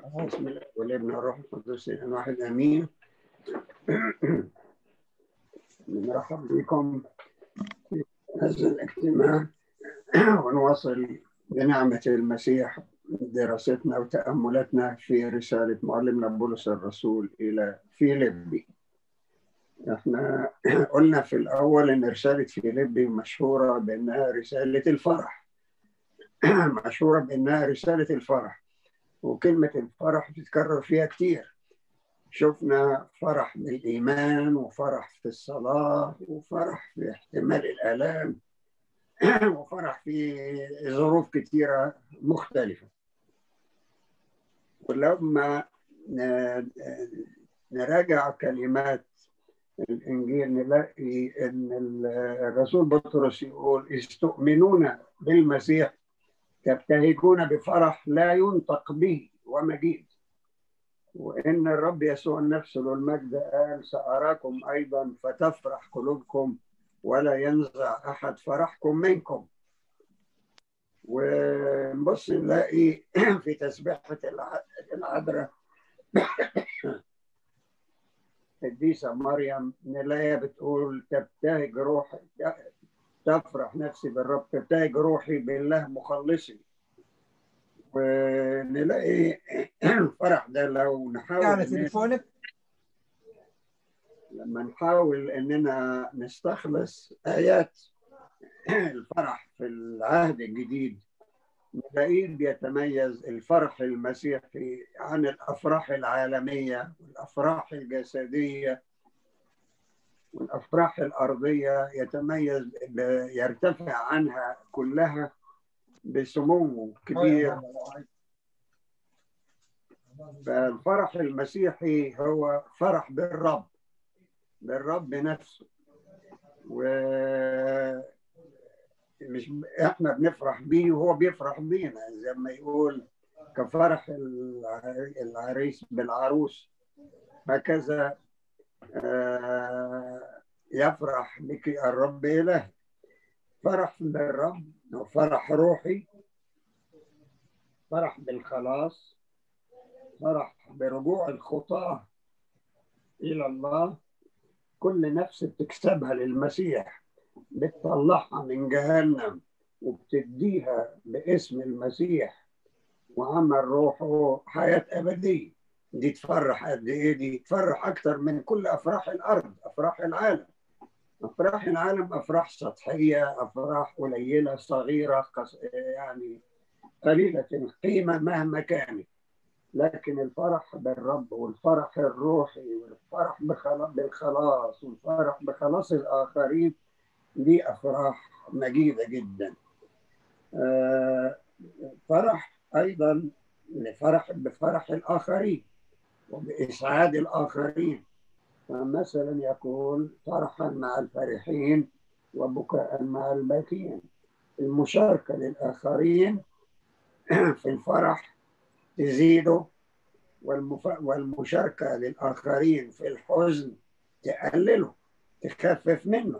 بسم الله والابن الروح القدس الان واحد امين نرحب بكم في هذا الاجتماع ونواصل بنعمة المسيح دراستنا وتأملاتنا في رسالة معلمنا بولس الرسول إلى فيليبي احنا قلنا في الأول إن رسالة فيليبي مشهورة بأنها رسالة الفرح مشهورة بأنها رسالة الفرح وكلمة الفرح بتتكرر فيها كتير شفنا فرح بالإيمان وفرح في الصلاة وفرح في احتمال الآلام وفرح في ظروف كتيرة مختلفة ولما نراجع كلمات الإنجيل نلاقي إن الرسول بطرس يقول استؤمنون بالمسيح تبتهجون بفرح لا ينطق به ومجيد وإن الرب يسوع نفسه له المجد قال سأراكم أيضا فتفرح قلوبكم ولا ينزع أحد فرحكم منكم ونبص نلاقي في تسبيحة العذراء القديسة مريم نلاقيها بتقول تبتهج روحي تفرح نفسي بالرب تبتهج روحي بالله مخلصي ونلاقي الفرح ده لو نحاول على تليفونك لما نحاول اننا نستخلص ايات الفرح في العهد الجديد نلاقيه بيتميز الفرح المسيحي عن الافراح العالميه والافراح الجسديه والافراح الارضيه يتميز يرتفع عنها كلها بسمو كبير فالفرح المسيحي هو فرح بالرب بالرب نفسه و مش احنا بنفرح بيه وهو بيفرح بينا زي ما يقول كفرح العريس بالعروس هكذا يفرح بك الرب إله فرح بالرب وفرح روحي فرح بالخلاص فرح برجوع الخطاة إلى الله كل نفس بتكسبها للمسيح بتطلعها من جهنم وبتديها باسم المسيح وعمل روحه حياة أبدية دي تفرح قد إيه دي تفرح أكتر من كل أفراح الأرض أفراح العالم أفراح العالم أفراح سطحية أفراح قليلة صغيرة يعني قليلة القيمة مهما كانت لكن الفرح بالرب والفرح الروحي والفرح بالخلاص والفرح بخلاص الآخرين دي أفراح مجيدة جدا فرح أيضا لفرح بفرح الآخرين وبإسعاد الآخرين فمثلا يقول فرحا مع الفرحين وبكاء مع الباكين المشاركة للآخرين في الفرح تزيده والمف... والمشاركة للآخرين في الحزن تقلله تخفف منه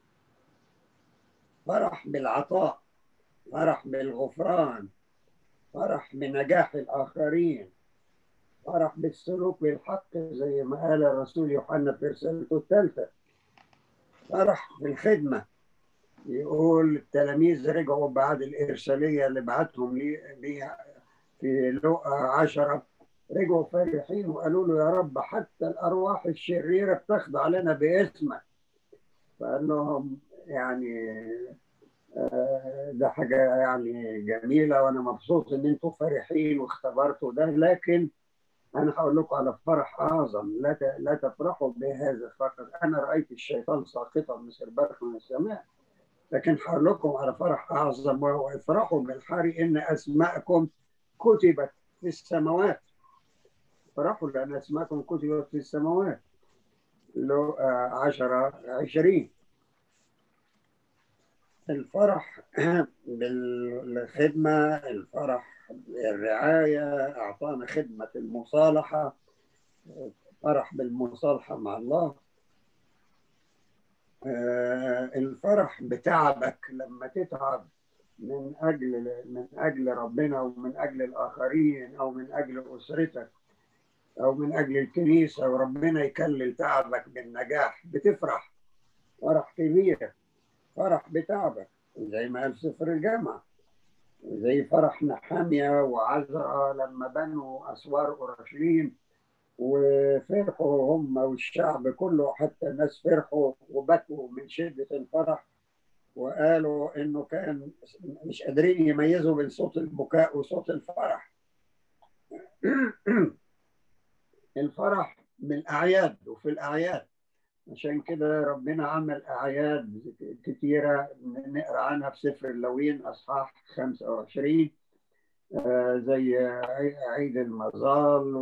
فرح بالعطاء فرح بالغفران فرح بنجاح الآخرين فرح بالسلوك بالحق زي ما قال الرسول يوحنا في رسالته الثالثة فرح بالخدمة يقول التلاميذ رجعوا بعد الإرسالية اللي بعتهم ليها في لقا عشرة رجعوا فرحين وقالوا له يا رب حتى الأرواح الشريرة بتخضع لنا باسمك فقال لهم يعني ده حاجة يعني جميلة وأنا مبسوط إن أنتم فرحين واختبرتوا ده لكن أنا هقول لكم على فرح أعظم لا لا تفرحوا بهذا فقط أنا رأيت الشيطان ساقطا مثل برق من السماء لكن هقول لكم على فرح أعظم وهو افرحوا بالحري إن أسماءكم كتبت في السماوات فرحوا لأن أسماءكم كتبت في السماوات لو عشرة عشرين الفرح بالخدمة الفرح بالرعاية أعطانا خدمة المصالحة فرح بالمصالحة مع الله الفرح بتعبك لما تتعب من أجل من أجل ربنا ومن أجل الآخرين أو من أجل أسرتك أو من أجل الكنيسة وربنا يكلل تعبك بالنجاح بتفرح فرح كبير فرح بتعبك زي ما قال سفر الجامعة زي فرح نحامية وعزرا لما بنوا أسوار أورشليم وفرحوا هم والشعب كله حتى الناس فرحوا وبكوا من شدة الفرح وقالوا إنه كان مش قادرين يميزوا بين صوت البكاء وصوت الفرح الفرح من الأعياد وفي الأعياد عشان كده ربنا عمل أعياد كتيرة نقرأ عنها في سفر اللوين أصحاح 25 آه زي عيد المظال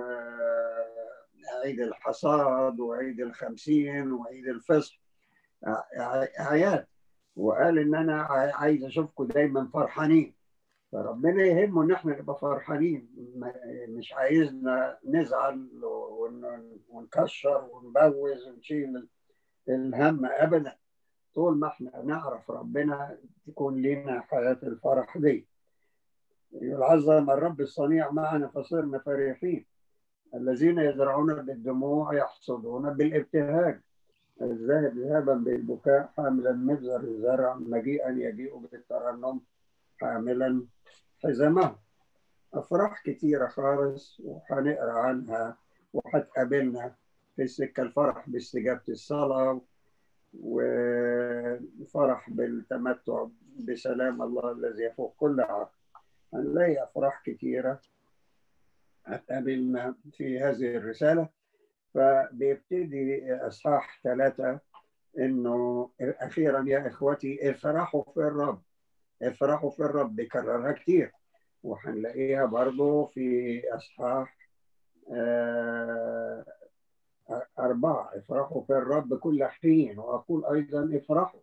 وعيد الحصاد وعيد الخمسين وعيد الفصح أعياد وقال إن أنا عايز أشوفكم دايما فرحانين فربنا يهمه ان احنا نبقى فرحانين مش عايزنا نزعل ونكشر ونبوز ونشيل الهم ابدا طول ما احنا نعرف ربنا تكون لنا حياه الفرح دي يعظم الرب الصنيع معنا فصرنا فرحين الذين يزرعون بالدموع يحصدون بالابتهاج الذاهب ذهابا بالبكاء حاملا مبزر الزرع مجيئا يجيء بالترنم حاملا حزمه أفراح كتيرة خالص وهنقرا عنها وهتقابلنا في السكة الفرح باستجابة الصلاة وفرح بالتمتع بسلام الله الذي يفوق كل عقل هنلاقي أفراح كتيرة هتقابلنا في هذه الرسالة فبيبتدي أصحاح ثلاثة إنه أخيرا يا إخوتي افرحوا في الرب افرحوا في الرب بيكررها كتير وهنلاقيها برضو في أصحاح أربعة افرحوا في الرب كل حين وأقول أيضا افرحوا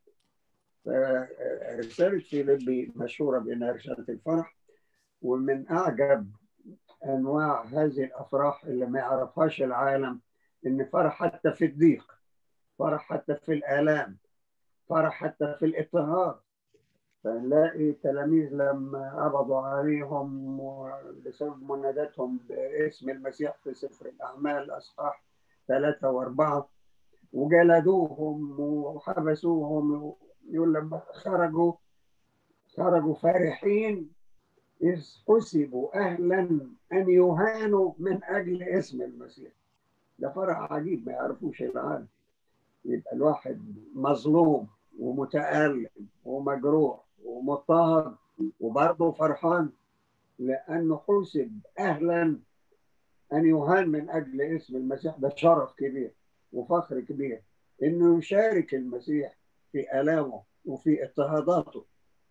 رسالة فيليبي مشهورة بأنها رسالة الفرح ومن أعجب أنواع هذه الأفراح اللي ما يعرفهاش العالم إن فرح حتى في الضيق فرح حتى في الآلام فرح حتى في الاضطهاد فنلاقي التلاميذ لما قبضوا عليهم بسبب مناداتهم باسم المسيح في سفر الأعمال أصحاح ثلاثة وأربعة وجلدوهم وحبسوهم يقول لما خرجوا خرجوا فرحين إذ حسبوا أهلا أن يهانوا من أجل اسم المسيح ده فرح عجيب ما يعرفوش العالم يبقى الواحد مظلوم ومتألم ومجروح ومضطهد وبرضه فرحان لأنه حسب أهلا أن يهان من أجل اسم المسيح ده شرف كبير وفخر كبير إنه يشارك المسيح في آلامه وفي اضطهاداته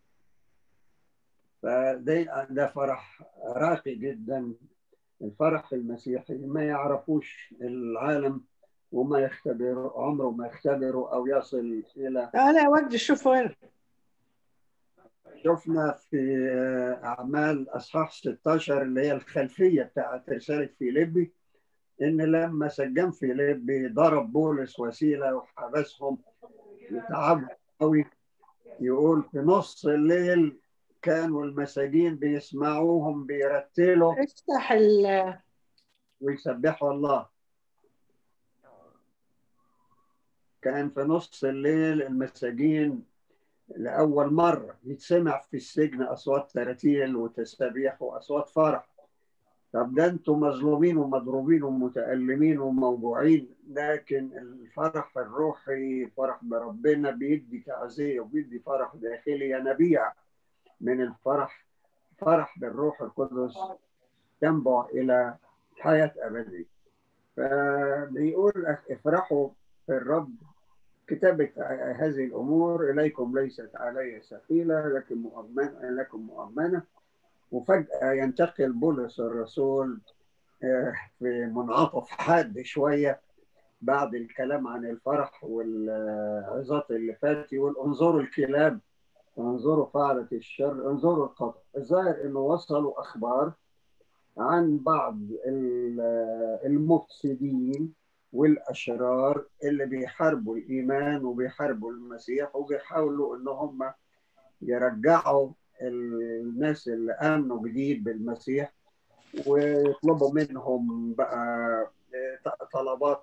فده ده فرح راقي جدا الفرح المسيحي ما يعرفوش العالم وما يختبر عمره ما يختبره او يصل الى تعالى يا وجدي شوف وين شفنا في اعمال اصحاح 16 اللي هي الخلفيه بتاعت رساله فيليبي ان لما سجن فيليبي ضرب بولس وسيله وحبسهم وتعبوا قوي يقول في نص الليل كانوا المساجين بيسمعوهم بيرتلوا افتح ال ويسبحوا الله كان في نص الليل المساجين لأول مرة يتسمع في السجن أصوات تراتيل وتسابيح وأصوات فرح طب ده انتم مظلومين ومضروبين ومتألمين وموجوعين لكن الفرح الروحي فرح بربنا بيدي تعزية وبيدي فرح داخلي ينابيع من الفرح فرح بالروح القدس ينبع إلى حياة أبدية فبيقول افرحوا في الرب كتابة هذه الأمور إليكم ليست علي ثقيلة لكن مؤمنة لكم مؤمنة وفجأة ينتقل بولس الرسول في منعطف حاد شوية بعد الكلام عن الفرح والعظات اللي فات يقول انظروا الكلاب انظروا فعلة الشر انظروا القتل الظاهر انه وصلوا اخبار عن بعض المفسدين والاشرار اللي بيحاربوا الايمان وبيحاربوا المسيح وبيحاولوا ان هم يرجعوا الناس اللي امنوا جديد بالمسيح ويطلبوا منهم بقى طلبات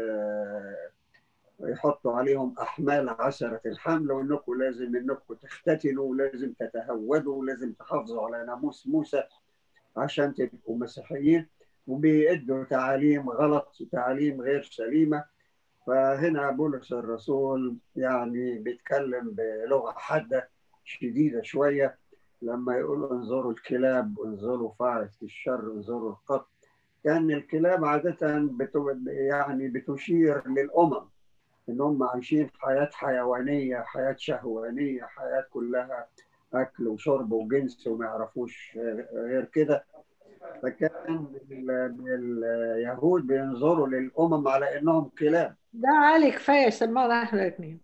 يحطوا عليهم احمال عشره الحمل وانكم لازم انكم تختتنوا ولازم تتهودوا ولازم تحافظوا على ناموس موسى عشان تبقوا مسيحيين وبيدوا تعاليم غلط وتعاليم غير سليمه فهنا بولس الرسول يعني بيتكلم بلغه حاده شديده شويه لما يقولوا انظروا الكلاب انظروا فارس الشر انظروا القط كان الكلاب عادة بتو يعني بتشير للأمم إن هم عايشين حياة حيوانية حياة شهوانية حياة كلها أكل وشرب وجنس وما يعرفوش غير كده فكان اليهود بينظروا للأمم على إنهم كلاب ده عالي كفايه سمعنا احنا الاثنين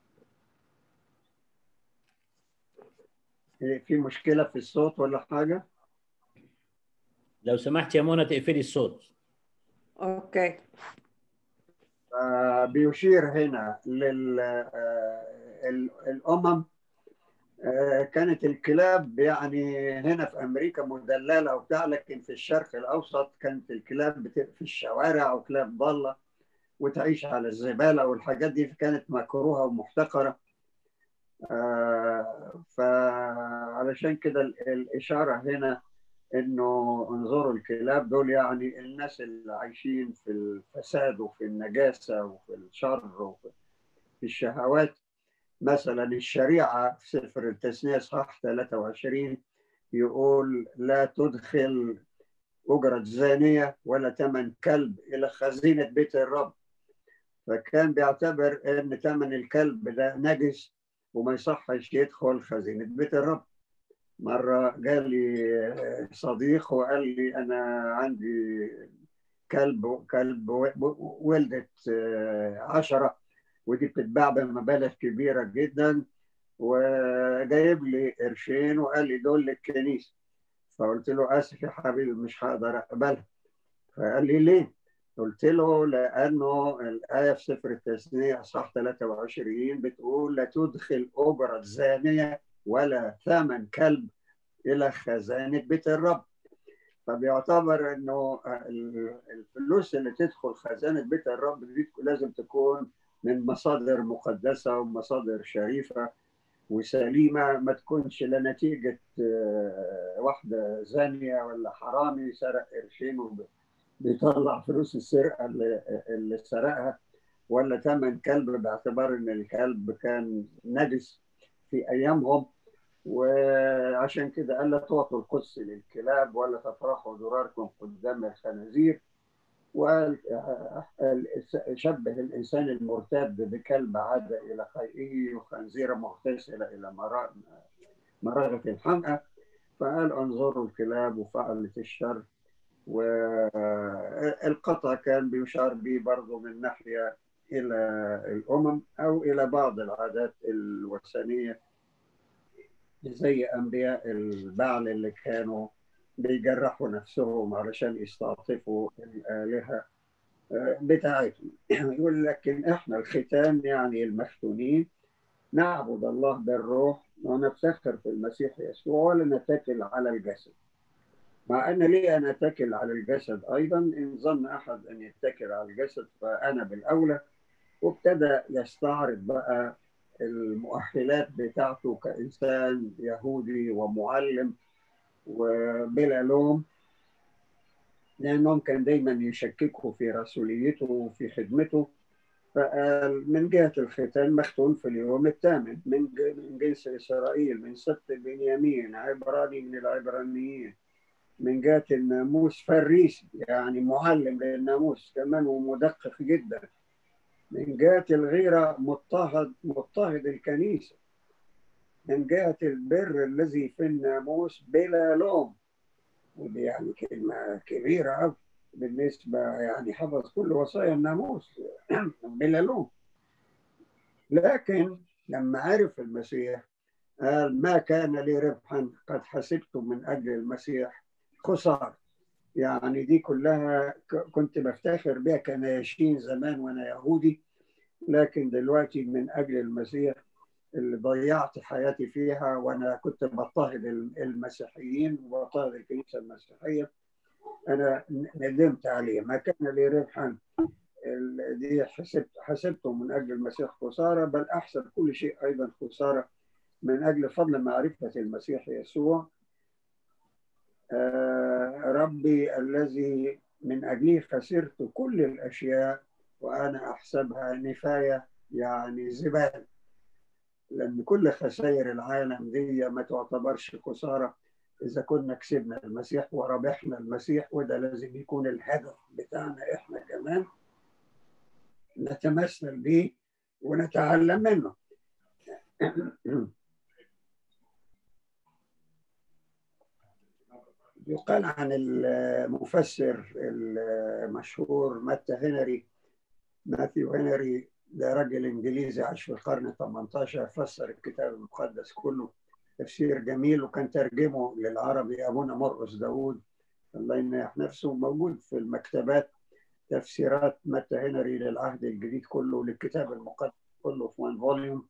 في مشكلة في الصوت ولا حاجة؟ لو سمحت يا منى تقفلي الصوت اوكي بيشير هنا للأمم كانت الكلاب يعني هنا في أمريكا مدللة وبتاع لكن في الشرق الأوسط كانت الكلاب في الشوارع وكلاب ضالة وتعيش على الزبالة والحاجات دي كانت مكروهة ومحتقرة فعلشان كده الإشارة هنا انه انظروا الكلاب دول يعني الناس اللي عايشين في الفساد وفي النجاسه وفي الشر وفي الشهوات مثلا الشريعه في سفر التثنيه صح 23 يقول لا تدخل أجرة زانية ولا ثمن كلب إلى خزينة بيت الرب فكان بيعتبر إن ثمن الكلب ده نجس وما يصحش يدخل خزينة بيت الرب مرة جالي صديق وقال لي أنا عندي كلب كلب ولدت عشرة ودي بتتباع بمبالغ كبيرة جدا وجايب لي قرشين وقال لي دول للكنيسة فقلت له آسف يا حبيبي مش هقدر أقبلها فقال لي ليه؟ قلت له لأنه الآية في سفر التثنية أصحاح 23 بتقول لا تدخل أجرة زانية ولا ثمن كلب الى خزانه بيت الرب فبيعتبر انه الفلوس اللي تدخل خزانه بيت الرب دي لازم تكون من مصادر مقدسه ومصادر شريفه وسليمه ما تكونش لنتيجه واحده زانيه ولا حرامي سرق قرشين وبيطلع فلوس السرقه اللي, اللي سرقها ولا ثمن كلب باعتبار ان الكلب كان نجس في ايامهم وعشان كده قال لا تعطوا القدس للكلاب ولا تفرحوا ذراركم قدام الخنازير وقال شبه الانسان المرتد بكلب عاد الى خيئه وخنزيره مغتسله الى مراغه الحمأة فقال انظروا الكلاب وفعلت الشر والقطع كان بيشار به برضه من ناحيه الى الامم او الى بعض العادات الوثنيه زي أنبياء البعل اللي كانوا بيجرحوا نفسهم علشان يستعطفوا الآلهة بتاعتهم يقول لكن إحنا الختان يعني المختونين نعبد الله بالروح ونفتخر في المسيح يسوع ولا نتكل على الجسد مع أن لي أن أتكل على الجسد أيضا إن ظن أحد أن يتكل على الجسد فأنا بالأولى وابتدى يستعرض بقى المؤهلات بتاعته كإنسان يهودي ومعلم وبلا لوم لأنهم كان دايما يشككوا في رسوليته وفي خدمته فقال من جهة الختان مختون في اليوم الثامن من جنس إسرائيل من سبط بنيامين عبراني من العبرانيين من جهة الناموس فريسي يعني معلم للناموس كمان ومدقق جدا من جهة الغيرة مضطهد مضطهد الكنيسة من جهة البر الذي في الناموس بلا لوم ودي يعني كلمة كبيرة أوي بالنسبة يعني حفظ كل وصايا الناموس بلا لوم لكن لما عرف المسيح قال ما كان لي ربحا قد حسبت من أجل المسيح خسارة يعني دي كلها كنت بفتخر بها كنياشين زمان وانا يهودي لكن دلوقتي من اجل المسيح اللي ضيعت حياتي فيها وانا كنت بضطهد المسيحيين وبضطهد الكنيسه المسيحيه انا ندمت عليه ما كان لي ربحا ال- دي حسبت حسبته من اجل المسيح خساره بل احسب كل شيء ايضا خساره من اجل فضل معرفه المسيح يسوع آه، ربي الذي من اجله خسرت كل الاشياء وانا احسبها نفايه يعني زباله لان كل خسائر العالم دي ما تعتبرش خساره اذا كنا كسبنا المسيح وربحنا المسيح وده لازم يكون الهدف بتاعنا احنا كمان نتمثل به ونتعلم منه يقال عن المفسر المشهور متى هنري ماثيو هنري ده راجل انجليزي عاش في القرن 18 فسر الكتاب المقدس كله تفسير جميل وكان ترجمه للعربي ابونا مرقس داوود الله ينيح نفسه موجود في المكتبات تفسيرات متى هنري للعهد الجديد كله للكتاب المقدس كله في وان فوليوم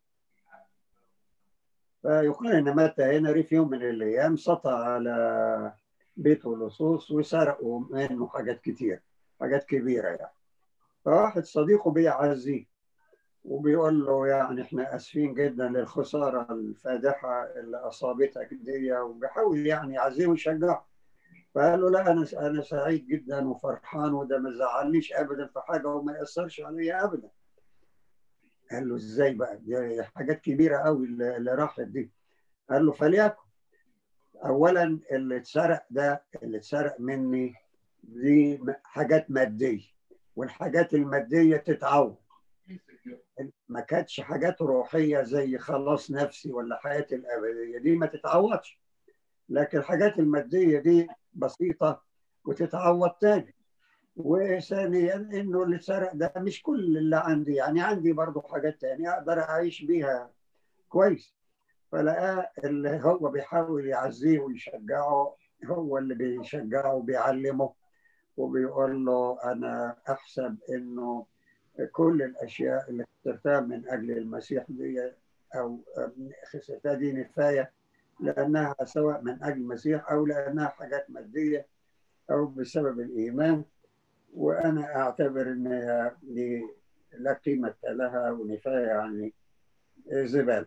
فيقال ان متى هنري في يوم من الايام سطع على بيته لصوص وسرقوا منه حاجات كتير حاجات كبيره يعني فواحد صديقه بيعزيه وبيقول له يعني احنا اسفين جدا للخساره الفادحه اللي اصابتك دي وبيحاول يعني يعزيه ويشجعه فقال له لا انا انا سعيد جدا وفرحان وده ما زعلنيش ابدا في حاجه وما ياثرش عليا ابدا قال له ازاي بقى دي حاجات كبيره قوي اللي اللي راحت دي قال له فليكن اولا اللي اتسرق ده اللي اتسرق مني دي حاجات ماديه والحاجات الماديه تتعوض ما كانتش حاجات روحيه زي خلاص نفسي ولا حياتي الابديه دي ما تتعوضش لكن الحاجات الماديه دي بسيطه وتتعوض تاني وثانيا انه اللي اتسرق ده مش كل اللي عندي يعني عندي برضو حاجات تانية اقدر اعيش بيها كويس فلقاه اللي هو بيحاول يعزيه ويشجعه هو اللي بيشجعه وبيعلمه وبيقول له انا احسب انه كل الاشياء اللي خسرتها من اجل المسيح دي او خسرتها دي نفايه لانها سواء من اجل المسيح او لانها حاجات ماديه او بسبب الايمان وانا اعتبر ان دي لا قيمه لها ونفايه يعني زباله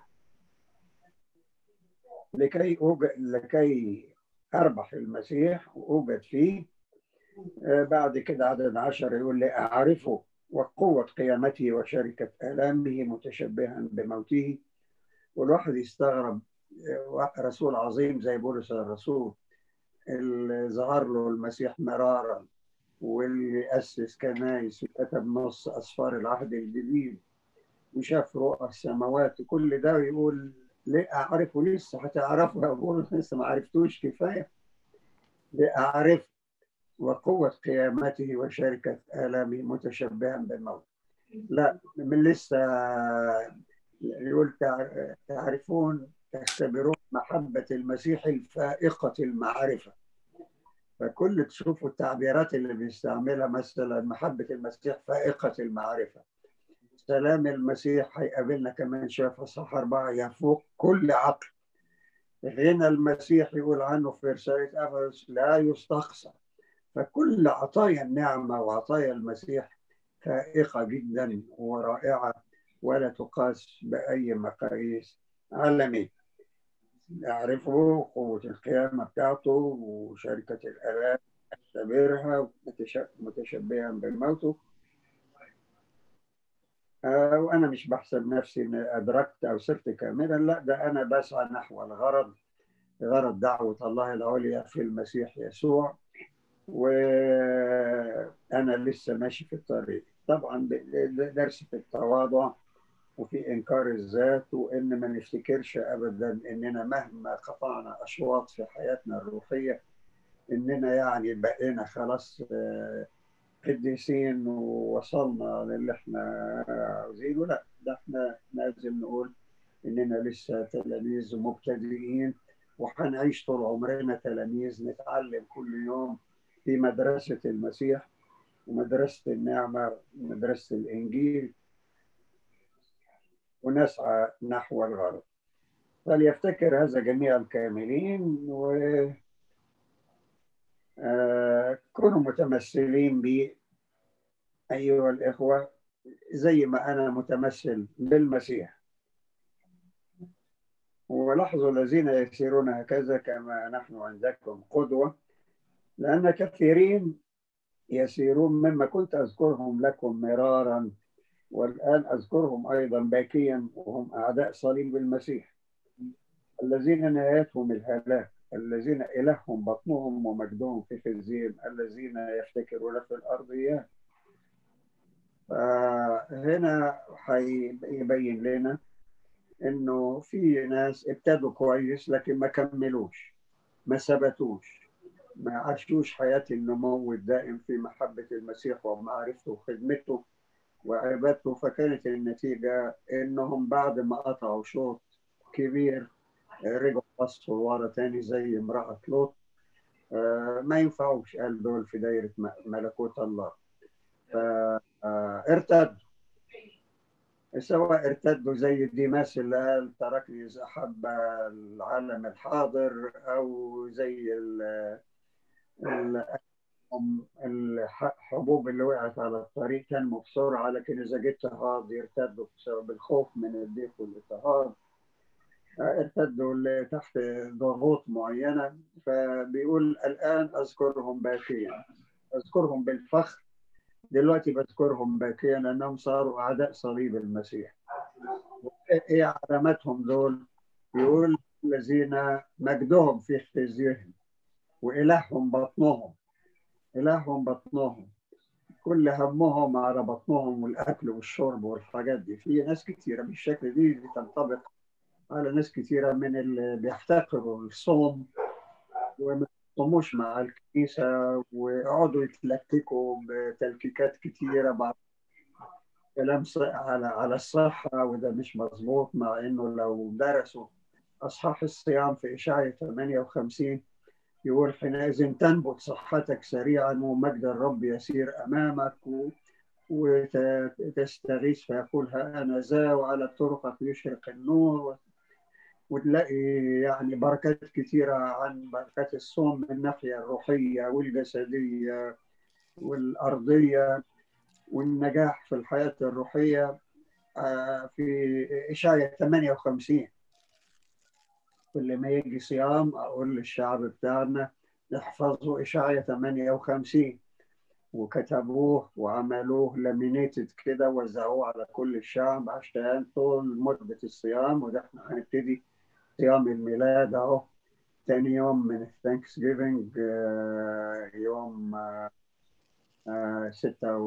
لكي أوجد لكي اربح المسيح واوجد فيه بعد كده عدد عشر يقول لي اعرفه وقوة قيامته وشركة آلامه متشبها بموته والواحد يستغرب رسول عظيم زي بولس الرسول اللي ظهر له المسيح مرارا واللي أسس كنايس وكتب نص أسفار العهد الجديد وشاف رؤى السماوات وكل ده يقول ليه أعرفه لسه هتعرفه يا بولس لسه ما عرفتوش كفاية لأعرف وقوة قيامته وشركة آلامه متشبها بالموت لا من لسه يقول تعرفون تختبرون محبة المسيح الفائقة المعرفة فكل تشوفوا التعبيرات اللي بيستعملها مثلا محبة المسيح فائقة المعرفة سلام المسيح هيقابلنا كمان شوية في اصحاح أربعة يفوق كل عقل غنى المسيح يقول عنه في رسالة أفرس لا يستقصى فكل عطايا النعمة وعطايا المسيح فائقة جدا ورائعة ولا تقاس بأي مقاييس عالمية نعرفه قوة القيامة بتاعته وشركة الآلام نختبرها متشبها بالموت آه وأنا مش بحسب نفسي إني أدركت أو صرت كاملا لا ده أنا بسعى نحو الغرض غرض دعوة الله العليا في المسيح يسوع وأنا لسه ماشي في الطريق طبعا درس في التواضع وفي إنكار الذات وإن ما نفتكرش أبدا إننا مهما قطعنا أشواط في حياتنا الروحية إننا يعني بقينا خلاص قديسين ووصلنا للي إحنا عاوزينه لا ده إحنا لازم نقول إننا لسه تلاميذ مبتدئين وحنعيش طول عمرنا تلاميذ نتعلم كل يوم في مدرسة المسيح ومدرسة النعمة ومدرسة الإنجيل ونسعى نحو الغرب فليفتكر هذا جميع الكاملين و آه، كونوا متمثلين بي أيها الإخوة زي ما أنا متمثل بالمسيح ولاحظوا الذين يسيرون هكذا كما نحن عندكم قدوة لأن كثيرين يسيرون مما كنت أذكرهم لكم مرارا والآن أذكرهم أيضا باكيا وهم أعداء صليب المسيح الذين نهايتهم الهلاك الذين إلههم بطنهم ومجدهم في خزيم الذين يفتكرون في الأرضيات فهنا هيبين لنا انه في ناس ابتدوا كويس لكن ما كملوش ما ثبتوش ما عاشوش حياة النمو الدائم في محبة المسيح ومعرفته وخدمته وعبادته فكانت النتيجة انهم بعد ما قطعوا شوط كبير رجعوا بصوا ورا تاني زي امرأة لوط آه، ما ينفعوش قال دول في دايرة م- ملكوت الله فارتدوا سواء ارتدوا زي ديماس اللي قال تركني إذا أحب العالم الحاضر أو زي ال- ال- الحبوب اللي وقعت على الطريق تنمو بسرعة لكن إذا جيت اضطهاد يرتدوا بسبب الخوف من الضيق والاضطهاد ارتدوا اللي تحت ضغوط معينة فبيقول الآن أذكرهم باكيا أذكرهم بالفخر دلوقتي بذكرهم باكيا لأنهم صاروا أعداء صليب المسيح إيه علاماتهم دول يقول الذين مجدهم في خزيهم وإلههم بطنهم إلههم بطنهم كل همهم على بطنهم والأكل والشرب والحاجات دي في ناس كتيرة بالشكل دي بتنطبق على ناس كتيرة من اللي بيحتقروا الصوم وما يصوموش مع الكنيسة ويقعدوا يتلككوا بتلكيكات كتيرة بعد كلام ص- على على الصحة وده مش مظبوط مع إنه لو درسوا أصحاح الصيام في إشعياء 58 يقول حينئذ تنبت صحتك سريعا ومجد الرب يسير أمامك و... وتستغيث فيقول ها أنا ذا وعلى طرقك يشرق النور و... وتلاقي يعني بركات كثيرة عن بركات الصوم من الناحية الروحية والجسدية والأرضية والنجاح في الحياة الروحية آه، في إشعياء 58 كل ما يجي صيام أقول للشعب بتاعنا احفظوا إشعياء 58 وكتبوه وعملوه لامينيتد كده وزعوه على كل الشعب عشان طول مدة الصيام وده احنا هنبتدي صيام الميلاد اهو تاني يوم من الثانكس جيفنج يوم آه، آه، ستة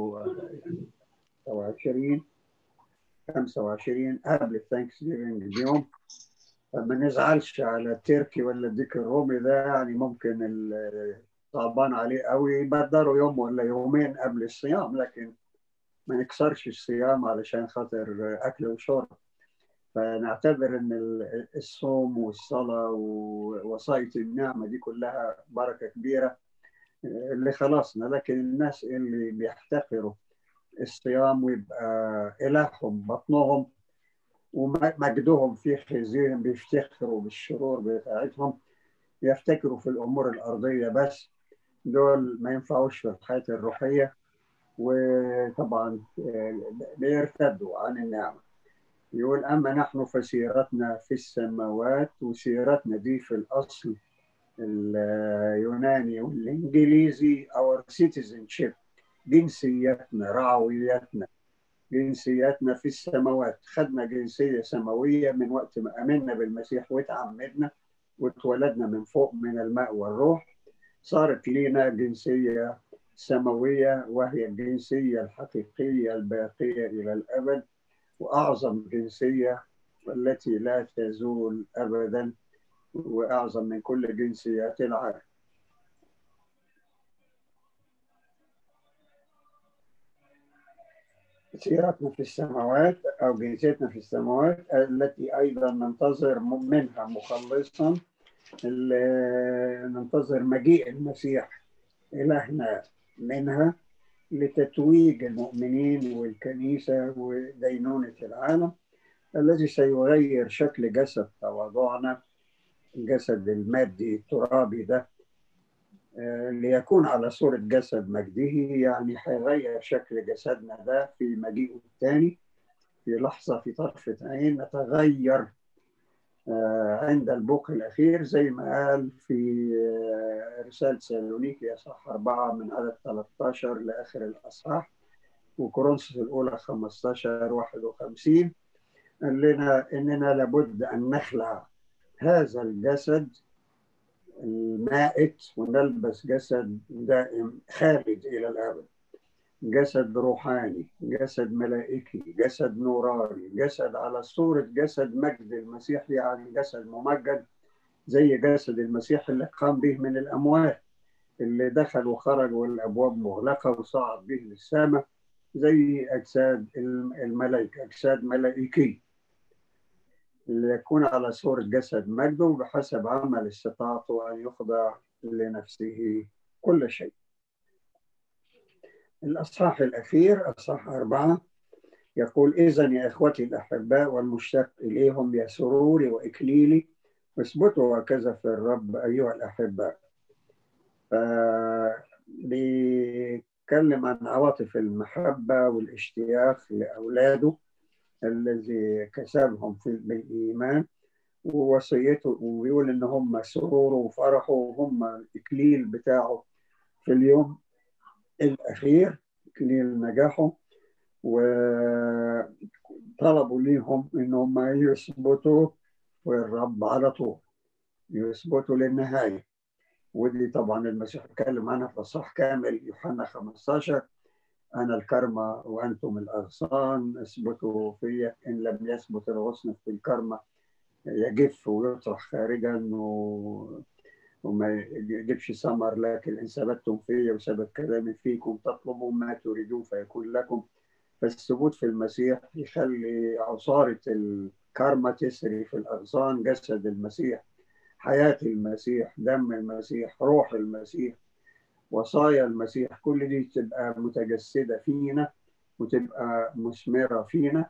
وعشرين خمسة وعشرين قبل الثانكس جيفنج بيوم فما نزعلش على التركي ولا الديك الرومي ده يعني ممكن ال- صعبان عليه قوي يبدروا يوم ولا يومين قبل الصيام لكن ما نكسرش الصيام علشان خاطر أكل وشرب فنعتبر ان ال- الصوم والصلاه ووسائط النعمه دي كلها بركه كبيره اللي خلصنا لكن الناس اللي بيحتقروا الصيام ويبقى الههم بطنهم ومجدهم في خزيهم بيفتخروا بالشرور بتاعتهم يفتكروا في الامور الارضيه بس دول ما ينفعوش في الحياه الروحيه وطبعا بيرتدوا عن النعمه يقول أما نحن فسيرتنا في السماوات وسيرتنا دي في الأصل اليوناني والإنجليزي our citizenship جنسيتنا رعويتنا جنسيتنا في السماوات خدنا جنسية سماوية من وقت ما أمنا بالمسيح وتعمدنا واتولدنا من فوق من الماء والروح صارت لينا جنسية سماوية وهي الجنسية الحقيقية الباقية إلى الأبد وأعظم جنسية والتي لا تزول أبدا وأعظم من كل جنسيات العالم سيرتنا في السماوات أو جنسيتنا في السماوات التي أيضا ننتظر منها مخلصا ننتظر مجيء المسيح إلهنا منها لتتويج المؤمنين والكنيسة ودينونة العالم الذي سيغير شكل جسد تواضعنا الجسد المادي الترابي ده آه، ليكون على صورة جسد مجده يعني هيغير شكل جسدنا ده في مجيئه الثاني في لحظة في طرفة عين نتغير آه، عند البوق الأخير زي ما قال في آه، رسالة سالونيكي أصحاح أربعة من عدد 13 لآخر الأصحاح وكورنثوس الأولى 15 51 قال لنا إننا لابد أن نخلع هذا الجسد المائت ونلبس جسد دائم خالد إلى الأبد جسد روحاني جسد ملائكي جسد نوراني جسد على صورة جسد مجد المسيح يعني جسد ممجد زي جسد المسيح اللي قام به من الأموات اللي دخل وخرج والأبواب مغلقة وصعد به للسماء زي أجساد الملائكة أجساد ملائكية ليكون على صورة جسد مجده بحسب عمل استطاعته أن يخضع لنفسه كل شيء الأصحاح الأخير أصحاح أربعة يقول إذا يا إخوتي الأحباء والمشتاق إليهم يا سروري وإكليلي اثبتوا هكذا في الرب أيها الأحباء بيتكلم عن عواطف المحبة والاشتياق لأولاده الذي كسبهم في بالإيمان ووصيته وبيقول إن هم سروره وفرحه وهم الإكليل بتاعه في اليوم الأخير إكليل نجاحه وطلبوا ليهم إن هم يثبتوا في الرب على طول يثبتوا للنهاية ودي طبعا المسيح اتكلم عنها في الصح كامل يوحنا 15 أنا الكرمة وأنتم الأغصان اثبتوا في إن لم يثبت الغصن في الكرمة يجف ويطرح خارجا و... وما يجيبش ثمر لكن إن ثبتتم في وثبت كلامي فيكم تطلبوا ما تريدون فيكون لكم فالثبوت في المسيح يخلي عصارة الكرمة تسري في الأغصان جسد المسيح حياة المسيح دم المسيح روح المسيح وصايا المسيح كل دي تبقى متجسدة فينا وتبقى مثمرة فينا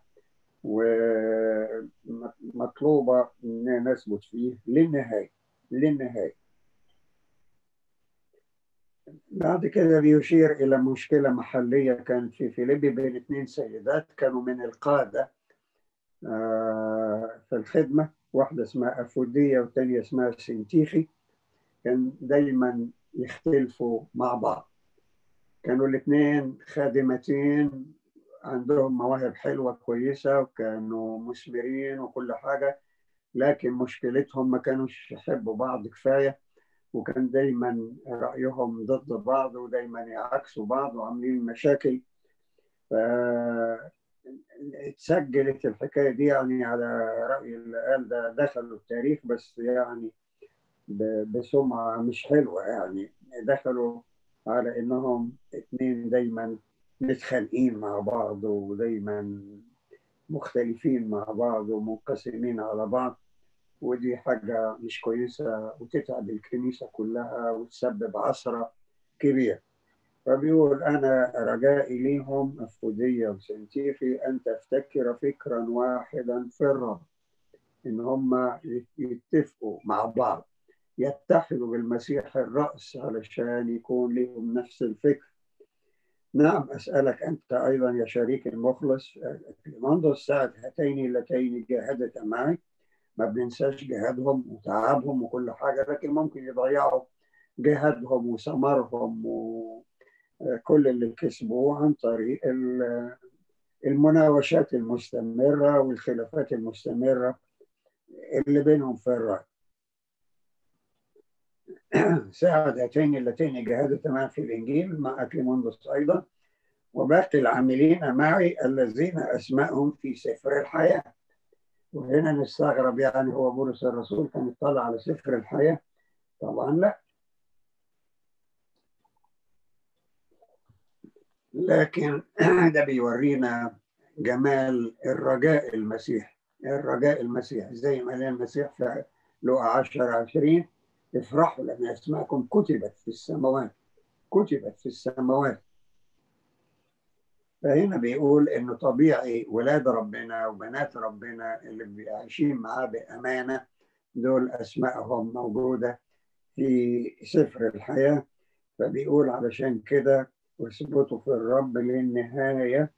ومطلوبة إن نثبت فيه للنهاية للنهاية بعد كده بيشير إلى مشكلة محلية كانت في فيليبي بين اثنين سيدات كانوا من القادة في الخدمة واحدة اسمها أفودية والتانية اسمها سنتيخي كان دايما يختلفوا مع بعض كانوا الاثنين خادمتين عندهم مواهب حلوة كويسة وكانوا مثمرين وكل حاجة لكن مشكلتهم ما كانوش يحبوا بعض كفاية وكان دايما رأيهم ضد بعض ودايما يعكسوا بعض وعاملين مشاكل ف اتسجلت الحكاية دي يعني على رأي اللي قال ده دخلوا التاريخ بس يعني بسمعة مش حلوة يعني دخلوا على إنهم اتنين دايما متخانقين مع بعض ودايما مختلفين مع بعض ومنقسمين على بعض ودي حاجة مش كويسة وتتعب الكنيسة كلها وتسبب عثرة كبيرة فبيقول أنا رجائي ليهم أفودية وسنتيخي أن تفتكر فكرا واحدا في الرب إن هم يتفقوا مع بعض يتحدوا بالمسيح الرأس علشان يكون لهم نفس الفكر نعم أسألك أنت أيضا يا شريك المخلص منذ الساعة هاتين اللتين جاهدت معي ما بننساش جهادهم وتعبهم وكل حاجة لكن ممكن يضيعوا جهادهم وثمرهم وكل اللي كسبوه عن طريق المناوشات المستمرة والخلافات المستمرة اللي بينهم في الرأي ساعد هاتين اللتين جاهدتا في الإنجيل مع أكليموندوس أيضا وباقي العاملين معي الذين أسمائهم في سفر الحياة وهنا نستغرب يعني هو بولس الرسول كان يطلع على سفر الحياة طبعا لا لكن ده بيورينا جمال الرجاء المسيح الرجاء المسيح زي ما قال المسيح في لقا 10 20 افرحوا لأن أسماءكم كتبت في السماوات كتبت في السماوات فهنا بيقول انه طبيعي ولاد ربنا وبنات ربنا اللي عايشين معاه بامانه دول اسمائهم موجوده في سفر الحياه فبيقول علشان كده واثبتوا في الرب للنهايه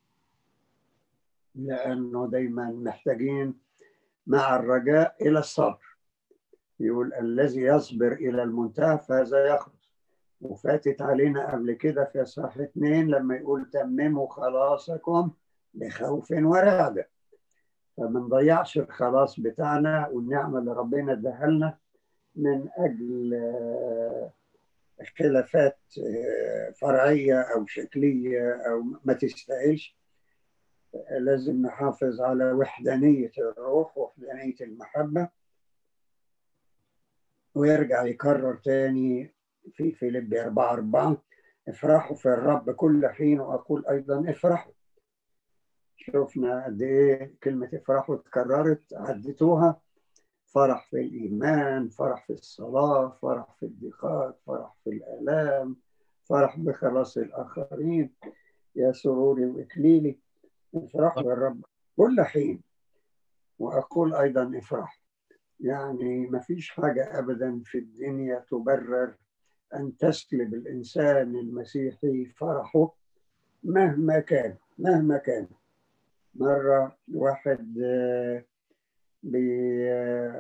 لانه دايما محتاجين مع الرجاء الى الصبر يقول الذي يصبر الى المنتهى فهذا يخلص وفاتت علينا قبل كده في اصحاح اثنين لما يقول تمموا خلاصكم بخوف ورعدة فما نضيعش الخلاص بتاعنا والنعمة اللي ربنا اداها لنا من أجل خلافات فرعية أو شكلية أو ما تستاهلش لازم نحافظ على وحدانية الروح ووحدانية المحبة ويرجع يكرر تاني في فيليب 4 4 افرحوا في الرب كل حين واقول ايضا افرحوا شفنا قد ايه كلمه افرحوا اتكررت عدتوها فرح في الايمان فرح في الصلاه فرح في الضيقات فرح في الالام فرح بخلاص الاخرين يا سروري واكليلي افرحوا يا الرب كل حين واقول ايضا افرحوا يعني ما فيش حاجه ابدا في الدنيا تبرر أن تسلب الإنسان المسيحي فرحه مهما كان مهما كان مرة واحد بي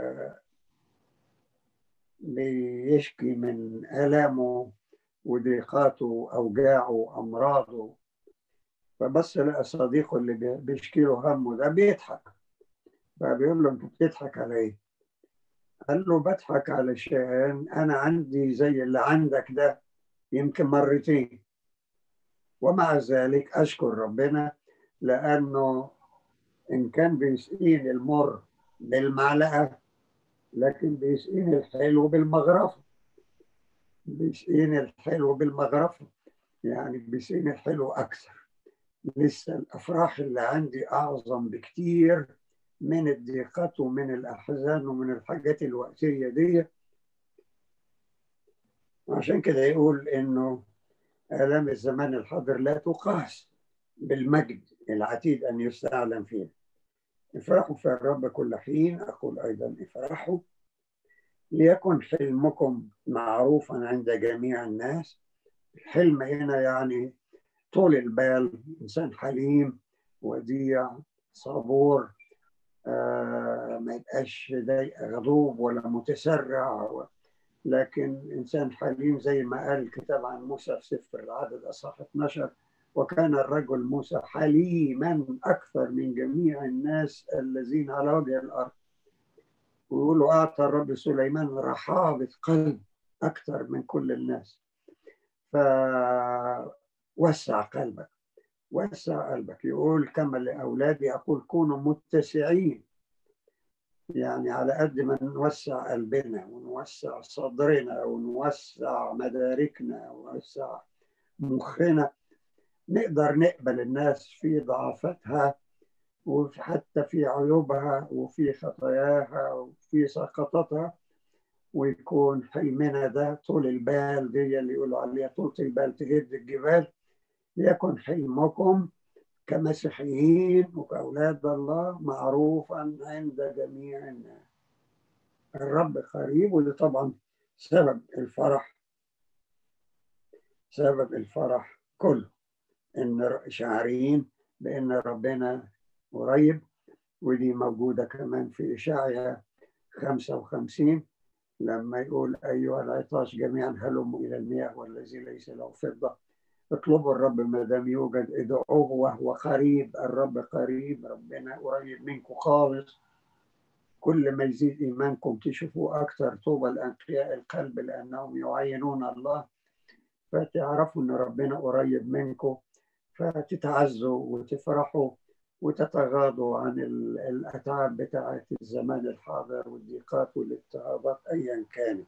بيشكي من آلامه وضيقاته وأوجاعه أمراضه فبص لقى صديقه اللي بيشكي له همه ده بيضحك فبيقول له أنت بتضحك على إيه؟ قال له بضحك علشان أنا عندي زي اللي عندك ده يمكن مرتين ومع ذلك أشكر ربنا لأنه إن كان بيسقيني المر بالمعلقة لكن بيسقيني الحلو بالمغرفة بيسقيني الحلو بالمغرفة يعني بيسقيني الحلو أكثر لسه الأفراح اللي عندي أعظم بكتير من الضيقات ومن الأحزان ومن الحاجات الوقتية دي عشان كده يقول إنه آلام الزمان الحاضر لا تقاس بالمجد العتيد أن يستعلم فيه افرحوا في الرب كل حين أقول أيضا افرحوا ليكن حلمكم معروفا عند جميع الناس الحلم هنا يعني طول البال إنسان حليم وديع صبور آه ما يبقاش غضوب ولا متسرع لكن إنسان حليم زي ما قال الكتاب عن موسى في سفر العدد أصحاح 12 وكان الرجل موسى حليما أكثر من جميع الناس الذين على وجه الأرض ويقولوا أعطى الرب سليمان رحابة قلب أكثر من كل الناس فوسع قلبك وسع قلبك يقول كما لأولادي أقول كونوا متسعين يعني على قد ما نوسع قلبنا ونوسع صدرنا ونوسع مداركنا ونوسع مخنا نقدر نقبل الناس في ضعفتها وحتى في عيوبها وفي خطاياها وفي سقطاتها ويكون حلمنا ده طول البال دي اللي يقولوا عليها طول البال تهد الجبال ليكن حلمكم كمسيحيين وكأولاد الله معروفا عند جميع الناس الرب قريب وده طبعا سبب الفرح سبب الفرح كله ان شاعرين بان ربنا قريب ودي موجودة كمان في إشاعية 55 لما يقول أيها العطاش جميعا هلموا إلى المياه والذي ليس له فضة اطلبوا الرب ما دام يوجد ادعوه وهو قريب الرب قريب ربنا قريب منكم خالص كل ما يزيد إيمانكم تشوفوا أكثر طوبى الأنقياء القلب لأنهم يعينون الله فتعرفوا أن ربنا قريب منكم فتتعزوا وتفرحوا وتتغاضوا عن الأتعاب بتاعة الزمان الحاضر والضيقات والاضطهادات أيا كانت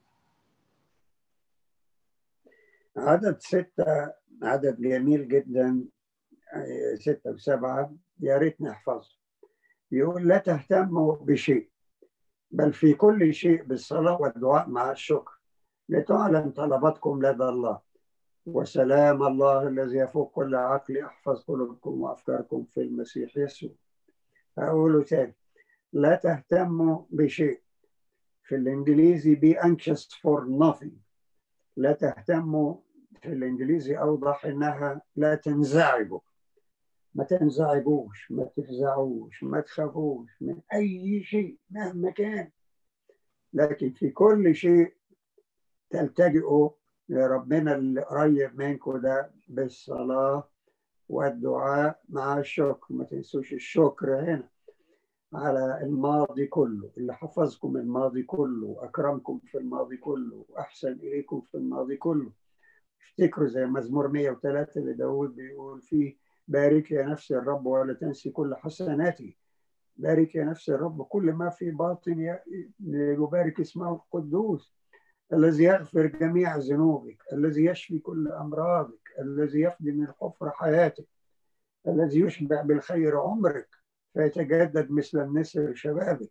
عدد ستة عدد جميل جدا ستة وسبعة يا ريت نحفظه يقول لا تهتموا بشيء بل في كل شيء بالصلاة والدعاء مع الشكر لتعلم طلباتكم لدى الله وسلام الله الذي يفوق كل عقل يحفظ قلوبكم وأفكاركم في المسيح يسوع أقوله تاني لا تهتموا بشيء في الإنجليزي be anxious for nothing لا تهتموا في الإنجليزي أوضح إنها لا تنزعجوا ما تنزعجوش ما تفزعوش ما تخافوش من أي شيء مهما كان لكن في كل شيء تلتجئوا لربنا اللي قريب منكم ده بالصلاة والدعاء مع الشكر ما تنسوش الشكر هنا على الماضي كله اللي حفظكم الماضي كله وأكرمكم في الماضي كله وأحسن إليكم في الماضي كله افتكروا زي مزمور 103 اللي داود بيقول فيه بارك يا نفس الرب ولا تنسي كل حسناتي بارك يا نفس الرب كل ما في باطن يبارك اسمه القدوس الذي يغفر جميع ذنوبك الذي يشفي كل أمراضك الذي يفدي من الحفر حياتك الذي يشبع بالخير عمرك فيتجدد مثل النسر شبابك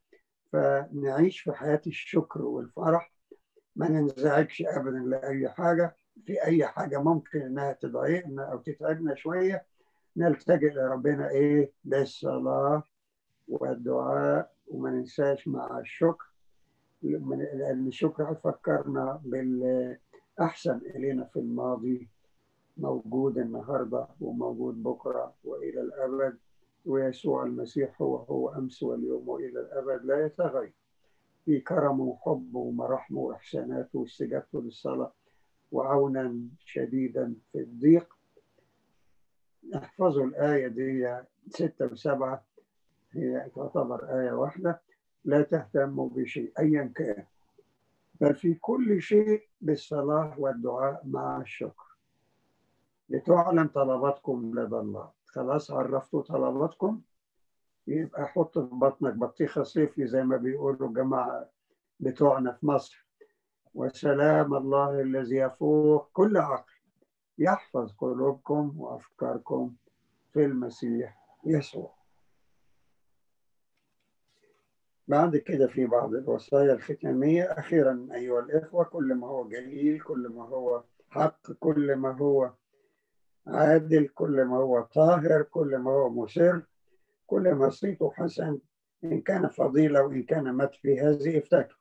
فنعيش في حياة الشكر والفرح ما ننزعجش أبدا لأي حاجة في أي حاجة ممكن إنها تضايقنا أو تتعبنا شوية نلتجئ لربنا إيه بالصلاة والدعاء وما ننساش مع الشكر لأن الشكر هيفكرنا بالأحسن إلينا في الماضي موجود النهاردة وموجود بكرة وإلى الأبد ويسوع المسيح هو هو أمس واليوم وإلى الأبد لا يتغير في كرمه وحبه ومراحمه وإحساناته واستجابته للصلاة وعونا شديدا في الضيق احفظوا الآية دي ستة وسبعة هي تعتبر آية واحدة لا تهتموا بشيء أيا كان بل في كل شيء بالصلاة والدعاء مع الشكر لتعلم طلباتكم لدى الله خلاص عرفتوا طلباتكم يبقى حط في بطنك بطيخة صيفي زي ما بيقولوا الجماعة بتوعنا في مصر وسلام الله الذي يفوق كل عقل يحفظ قلوبكم وأفكاركم في المسيح يسوع بعد كده في بعض الوصايا الختامية أخيرا أيها الإخوة كل ما هو جليل كل ما هو حق كل ما هو عادل كل ما هو طاهر كل ما هو مسر كل ما صيته حسن إن كان فضيلة وإن كان مات في هذه افتكر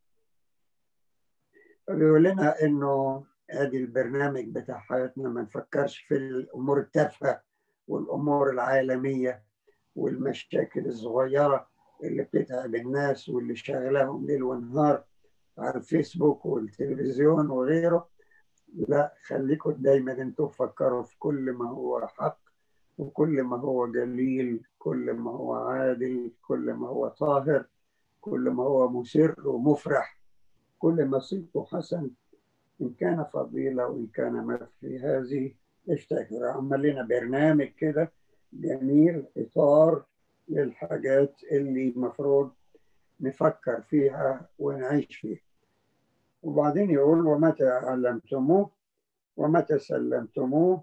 بيقول لنا إنه ادي البرنامج بتاع حياتنا ما نفكرش في الامور التافهه والامور العالميه والمشاكل الصغيره اللي بتتعب الناس واللي شغلاهم ليل ونهار على الفيسبوك والتلفزيون وغيره لا خليكم دايما انتوا تفكروا في كل ما هو حق وكل ما هو جليل كل ما هو عادل كل ما هو طاهر كل ما هو مسر ومفرح كل ما صيته حسن إن كان فضيلة وإن كان ما في هذه افتكر عمل لنا برنامج كده جميل إطار للحاجات اللي المفروض نفكر فيها ونعيش فيها وبعدين يقول ومتى علمتموه ومتى سلمتموه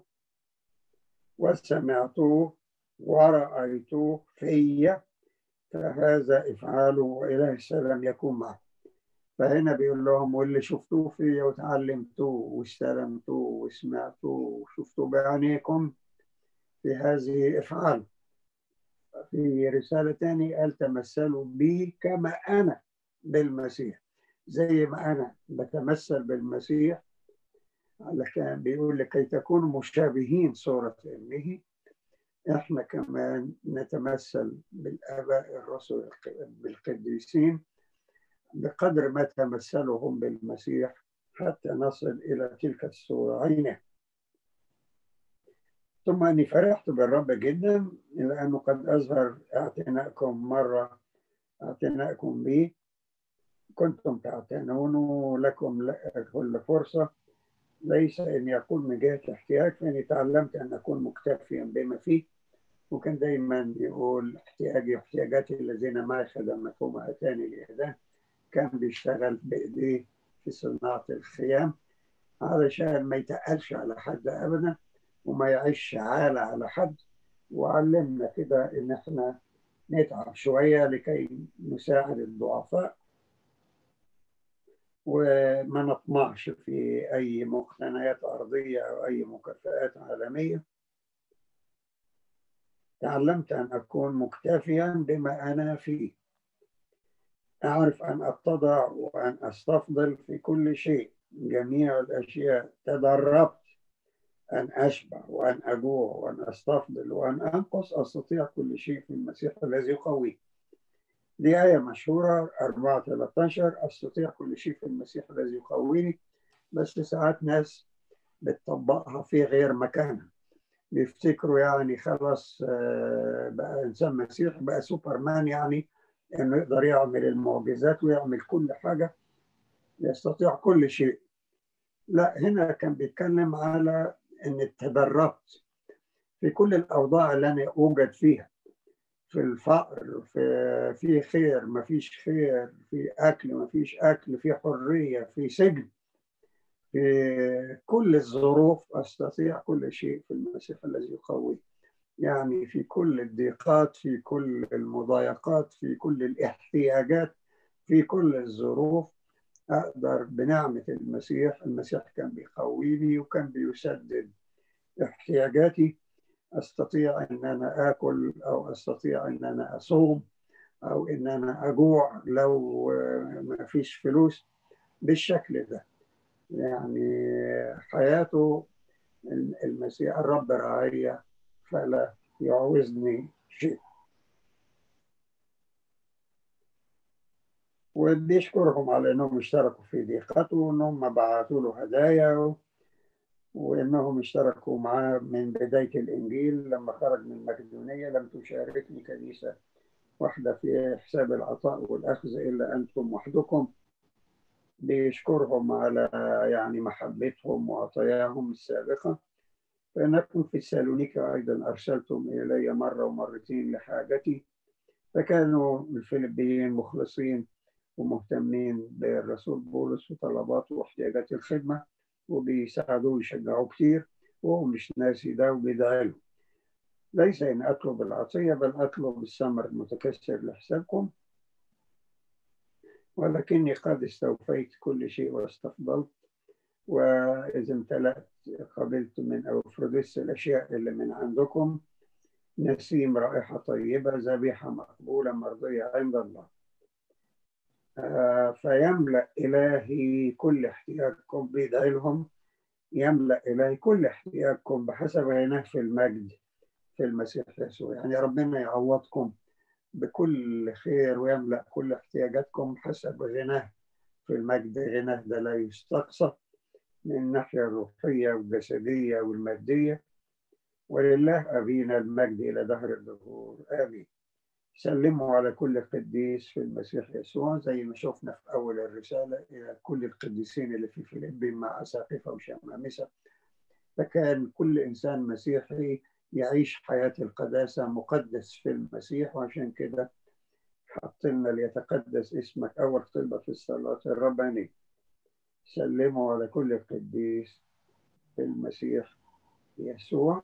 وسمعتوه ورأيتوه في فهذا افعاله وإله السلام يكون معكم فهنا بيقول لهم واللي شفتوه فيا وتعلمتوه واستلمتوه وسمعتوه وشفتوه بعينيكم في هذه افعال في رسالة تانية قال تمثلوا بي كما أنا بالمسيح زي ما أنا بتمثل بالمسيح كان بيقول لكي تكونوا مشابهين صورة ابنه احنا كمان نتمثل بالآباء الرسل بالقديسين بقدر ما تمثلهم بالمسيح حتى نصل إلى تلك الصورة عينه ثم أني فرحت بالرب جدا لأنه قد أظهر اعتناءكم مرة اعتناءكم بي كنتم تعتنون لكم كل فرصة ليس أن يقول من جهة احتياج فإني تعلمت أن أكون مكتفيا بما فيه وكان دايما يقول احتياجي واحتياجاتي الذين معي خدمتهم أتاني لإهداه كان بيشتغل بإيديه في صناعة الخيام علشان ما يتقلش على حد أبدا وما يعيش عالة على حد وعلمنا كده إن إحنا نتعب شوية لكي نساعد الضعفاء وما نطمعش في أي مقتنيات أرضية أو أي مكافآت عالمية تعلمت أن أكون مكتفيا بما أنا فيه أعرف أن أتضع وأن أستفضل في كل شيء جميع الأشياء تدربت أن أشبع وأن أجوع وأن أستفضل وأن أنقص أستطيع كل شيء في المسيح الذي يقوي دي آية مشهورة 4 13 أستطيع كل شيء في المسيح الذي يقويني بس ساعات ناس بتطبقها في غير مكانها بيفتكروا يعني خلاص بقى إنسان مسيح بقى سوبرمان يعني إنه يقدر يعمل المعجزات ويعمل كل حاجة يستطيع كل شيء لا هنا كان بيتكلم على ان تدربت في كل الاوضاع اللي انا اوجد فيها في الفقر في في خير ما فيش خير في اكل ما فيش اكل في حريه في سجن في كل الظروف استطيع كل شيء في المسيح الذي يقوي يعني في كل الضيقات في كل المضايقات في كل الاحتياجات في كل الظروف أقدر بنعمة المسيح المسيح كان بيقويني وكان بيسدد احتياجاتي أستطيع أن أنا آكل أو أستطيع أن أنا أصوم أو أن أنا أجوع لو ما فيش فلوس بالشكل ده يعني حياته المسيح الرب رعاية فلا يعوزني شيء وبيشكرهم على انهم اشتركوا في ضيقته وانهم بعثوا له هدايا و... وانهم اشتركوا معاه من بدايه الانجيل لما خرج من مقدونيه لم تشاركني كنيسه واحده في حساب العطاء والاخذ الا انتم وحدكم بيشكرهم على يعني محبتهم وعطاياهم السابقه فانكم في سالونيكا ايضا ارسلتم الي مره ومرتين لحاجتي فكانوا الفلبيين مخلصين ومهتمين بالرسول بولس وطلباته واحتياجات الخدمة وبيساعدوه ويشجعوه كتير وهو مش ناسي ده وبيدعي له ليس إن أطلب العطية بل أطلب الثمر المتكسر لحسابكم ولكني قد استوفيت كل شيء واستفضلت وإذا امتلأت قبلت من أوفروديس الأشياء اللي من عندكم نسيم رائحة طيبة ذبيحة مقبولة مرضية عند الله فيملأ إلهي كل احتياجكم بيدعي لهم يملأ إلهي كل احتياجكم بحسب غناه في المجد في المسيح يسوع يعني ربنا يعوضكم بكل خير ويملأ كل احتياجاتكم حسب غناه في المجد غناه ده لا يستقصى من الناحية الروحية والجسدية والمادية ولله أبينا المجد إلى دهر الدهور آمين سلموا على كل قديس في المسيح يسوع زي ما شفنا في أول الرسالة إلى كل القديسين اللي في فيليبي مع أساقفة وشمامسة فكان كل إنسان مسيحي يعيش حياة القداسة مقدس في المسيح وعشان كده حط لنا ليتقدس اسمك أول طلبة في الصلاة الربانية سلموا على كل قديس في المسيح يسوع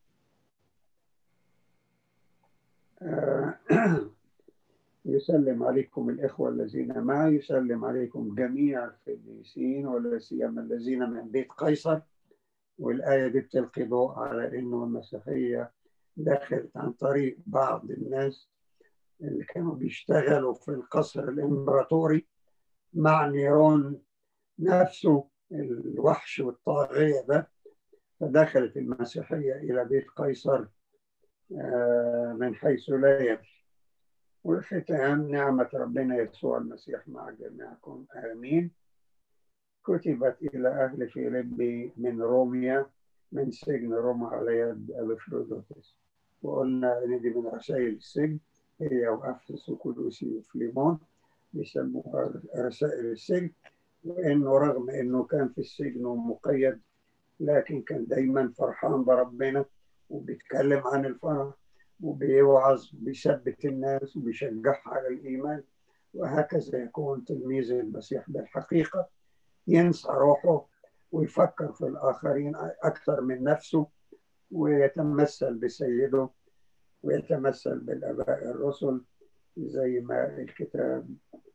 يسلم عليكم الإخوة الذين معي يسلم عليكم جميع القديسين ولا سيما الذين من بيت قيصر والآية دي بتلقي ضوء على إنه المسيحية دخلت عن طريق بعض الناس اللي كانوا بيشتغلوا في القصر الإمبراطوري مع نيرون نفسه الوحش والطاغية ده فدخلت المسيحية إلى بيت قيصر من حيث لا يمشي والختام نعمة ربنا يسوع المسيح مع جميعكم آمين كتبت إلى أهل فيليبي من روميا من سجن روما على يد أبفرودوتس وقلنا إن دي من رسائل السجن هي وأفسس وكلوسي وفليمون بيسموها رسائل السجن وإنه رغم إنه كان في السجن ومقيد لكن كان دايما فرحان بربنا وبيتكلم عن الفرح وبيوعظ بيثبت الناس وبيشجعها على الإيمان وهكذا يكون تلميذ المسيح بالحقيقة ينسى روحه ويفكر في الآخرين أكثر من نفسه ويتمثل بسيده ويتمثل بالآباء الرسل زي ما الكتاب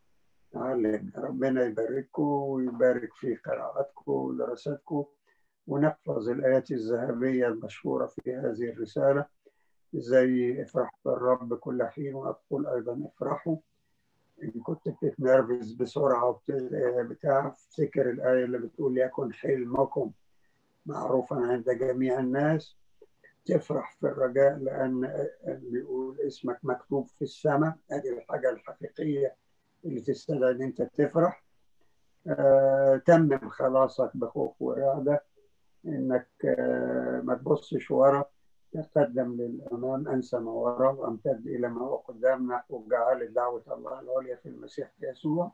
علم ربنا يبارككم ويبارك في قراءتكم ودراساتكم ونحفظ الآيات الذهبية المشهورة في هذه الرسالة زي افرح بالرب كل حين وأقول أيضا افرحوا إن كنت بتتنرفز بسرعة وبت- بتاع افتكر الآية اللي بتقول يكن حلمكم معروفا عند جميع الناس تفرح في الرجاء لأن بيقول اسمك مكتوب في السماء هذه الحاجة الحقيقية اللي تستدعي إن أنت تفرح آه، تمم خلاصك بخوف ورعدة إنك آه، ما تبصش ورا تقدم للأمام أنسى ما وراء وأمتد إلى ما هو قدام نحو جعل دعوة الله العليا في المسيح يسوع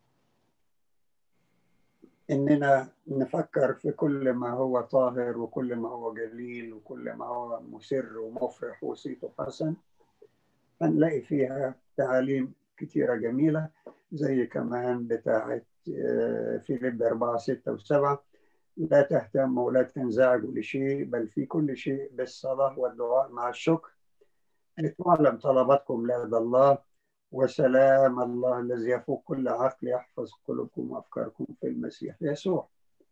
إننا نفكر في كل ما هو طاهر وكل ما هو جليل وكل ما هو مسر ومفرح وصيته حسن هنلاقي فيها تعاليم كتيرة جميلة زي كمان بتاعة آه، فيليب 4 6 و7 لا تهتموا ولا تنزعجوا لشيء بل في كل شيء بالصلاة والدعاء مع الشكر لتعلم طلباتكم لدى الله وسلام الله الذي يفوق كل عقل يحفظ قلوبكم وأفكاركم في المسيح يسوع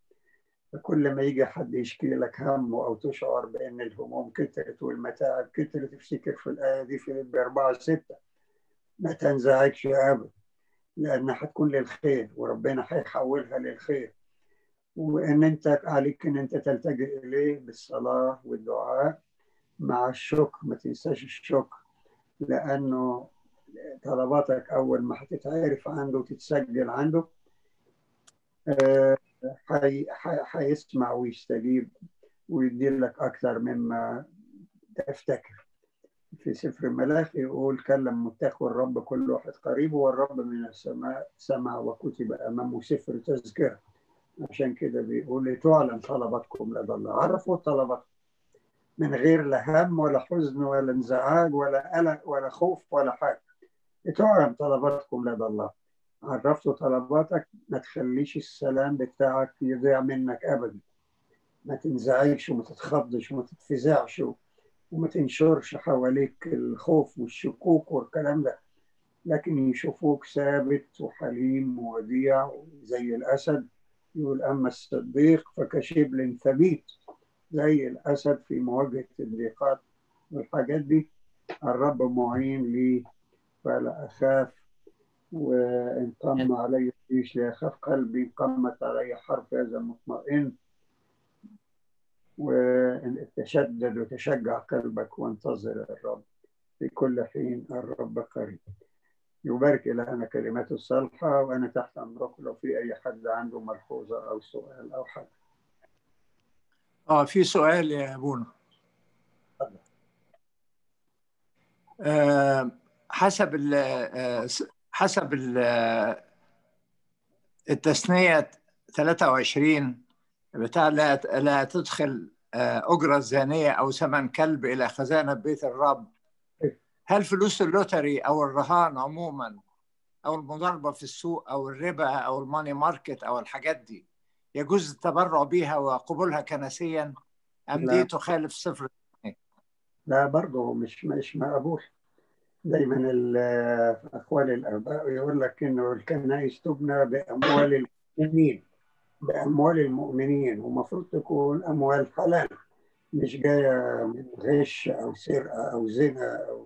فكل ما يجي حد يشكي لك همه أو تشعر بأن الهموم كترت والمتاعب كترت تفتكر في الآية دي في فيليب 4 6 ما تنزعجش أبدا لأنها هتكون للخير وربنا هيحولها للخير وان انت عليك ان انت تلتجئ اليه بالصلاه والدعاء مع الشكر ما تنساش الشكر لانه طلباتك اول ما هتتعرف عنده وتتسجل عنده آه، حي- حي- هيسمع ويستجيب ويدي لك اكثر مما تفتكر في سفر الملاخي يقول كلم متقي الرب كل واحد قريب والرب من السماء سمع وكتب امامه سفر تذكره عشان كده بيقول تعلن طلباتكم لدى الله عرفوا طلباتكم من غير لا هم ولا حزن ولا انزعاج ولا قلق ولا خوف ولا حاجة تعلن طلباتكم لدى الله عرفتوا طلباتك ما تخليش السلام بتاعك يضيع منك أبدا ما تنزعجش وما تتخضش وما تتفزعش وما تنشرش حواليك الخوف والشكوك والكلام ده لكن يشوفوك ثابت وحليم ووديع زي الأسد يقول أما الصديق فكشبل ثبيت زي الأسد في مواجهة الضيقات والحاجات دي الرب معين لي فلا أخاف وإن قام علي جيش لا يخاف قلبي إن قامت علي حرب هذا مطمئن وإن تشدد وتشجع قلبك وانتظر الرب في كل حين الرب قريب يبارك إلهنا كلماته الصالحة وأنا تحت أمركم لو في أي حد عنده ملحوظة أو سؤال أو حاجة اه في سؤال يا ابونا آه حسب ال آه، حسب ال آه، التثنية 23 بتاع لا لا تدخل آه، أجرة زانية أو ثمن كلب إلى خزانة بيت الرب هل فلوس اللوتري أو الرهان عموما أو المضاربة في السوق أو الربا أو الماني ماركت أو الحاجات دي يجوز التبرع بيها وقبولها كنسيا أم لا. دي تخالف صفر لا برضه مش مش مقبول دايما ال- في أقوال الآباء يقول لك إنه الكنائس تبنى بأموال المؤمنين بأموال المؤمنين ومفروض تكون أموال حلال مش جاية من غش أو سرقة أو زنا أو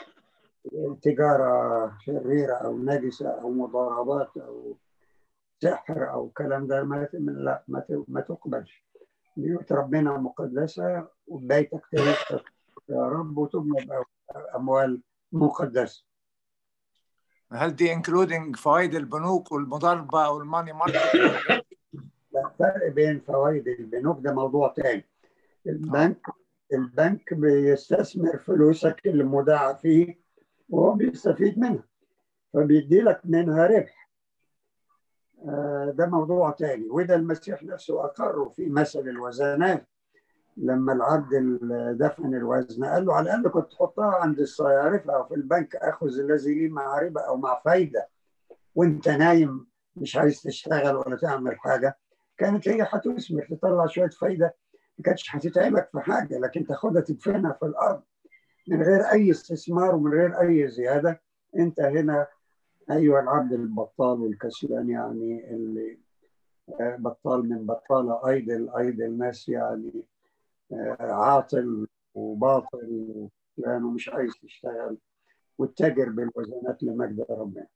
تجارة شريرة أو نجسة أو مضاربات أو سحر أو كلام ده ما لا ما ت- ما تقبلش بيوت ربنا مقدسة وبيتك تعيش يا رب وتبنى بأموال مقدسة هل دي انكلودنج فوائد البنوك والمضاربة والماني ماركت والحاجات دي؟ لا فرق بين فوائد البنوك ده موضوع تاني البنك البنك بيستثمر فلوسك المودعة فيه وهو بيستفيد منها فبيدي لك منها ربح آه، ده موضوع تاني وده المسيح نفسه أقره في مثل الوزنات لما العبد ال- دفن الوزن قال له على الأقل كنت تحطها عند الصيارفة أو في البنك أخذ الذي ليه مع ربا أو مع فايدة وأنت نايم مش عايز تشتغل ولا تعمل حاجة كانت هي هتثمر تطلع شوية فايدة ما كانتش هتتعبك في حاجة لكن تاخدها تدفنها في الأرض من غير أي استثمار ومن غير أي زيادة أنت هنا أيها العبد البطال والكسلان يعني اللي آه، بطال من بطالة أيدل أيدل ناس يعني آه، عاطل وباطل وكسلان ومش عايز تشتغل وتتاجر بالوزنات لمجد ربنا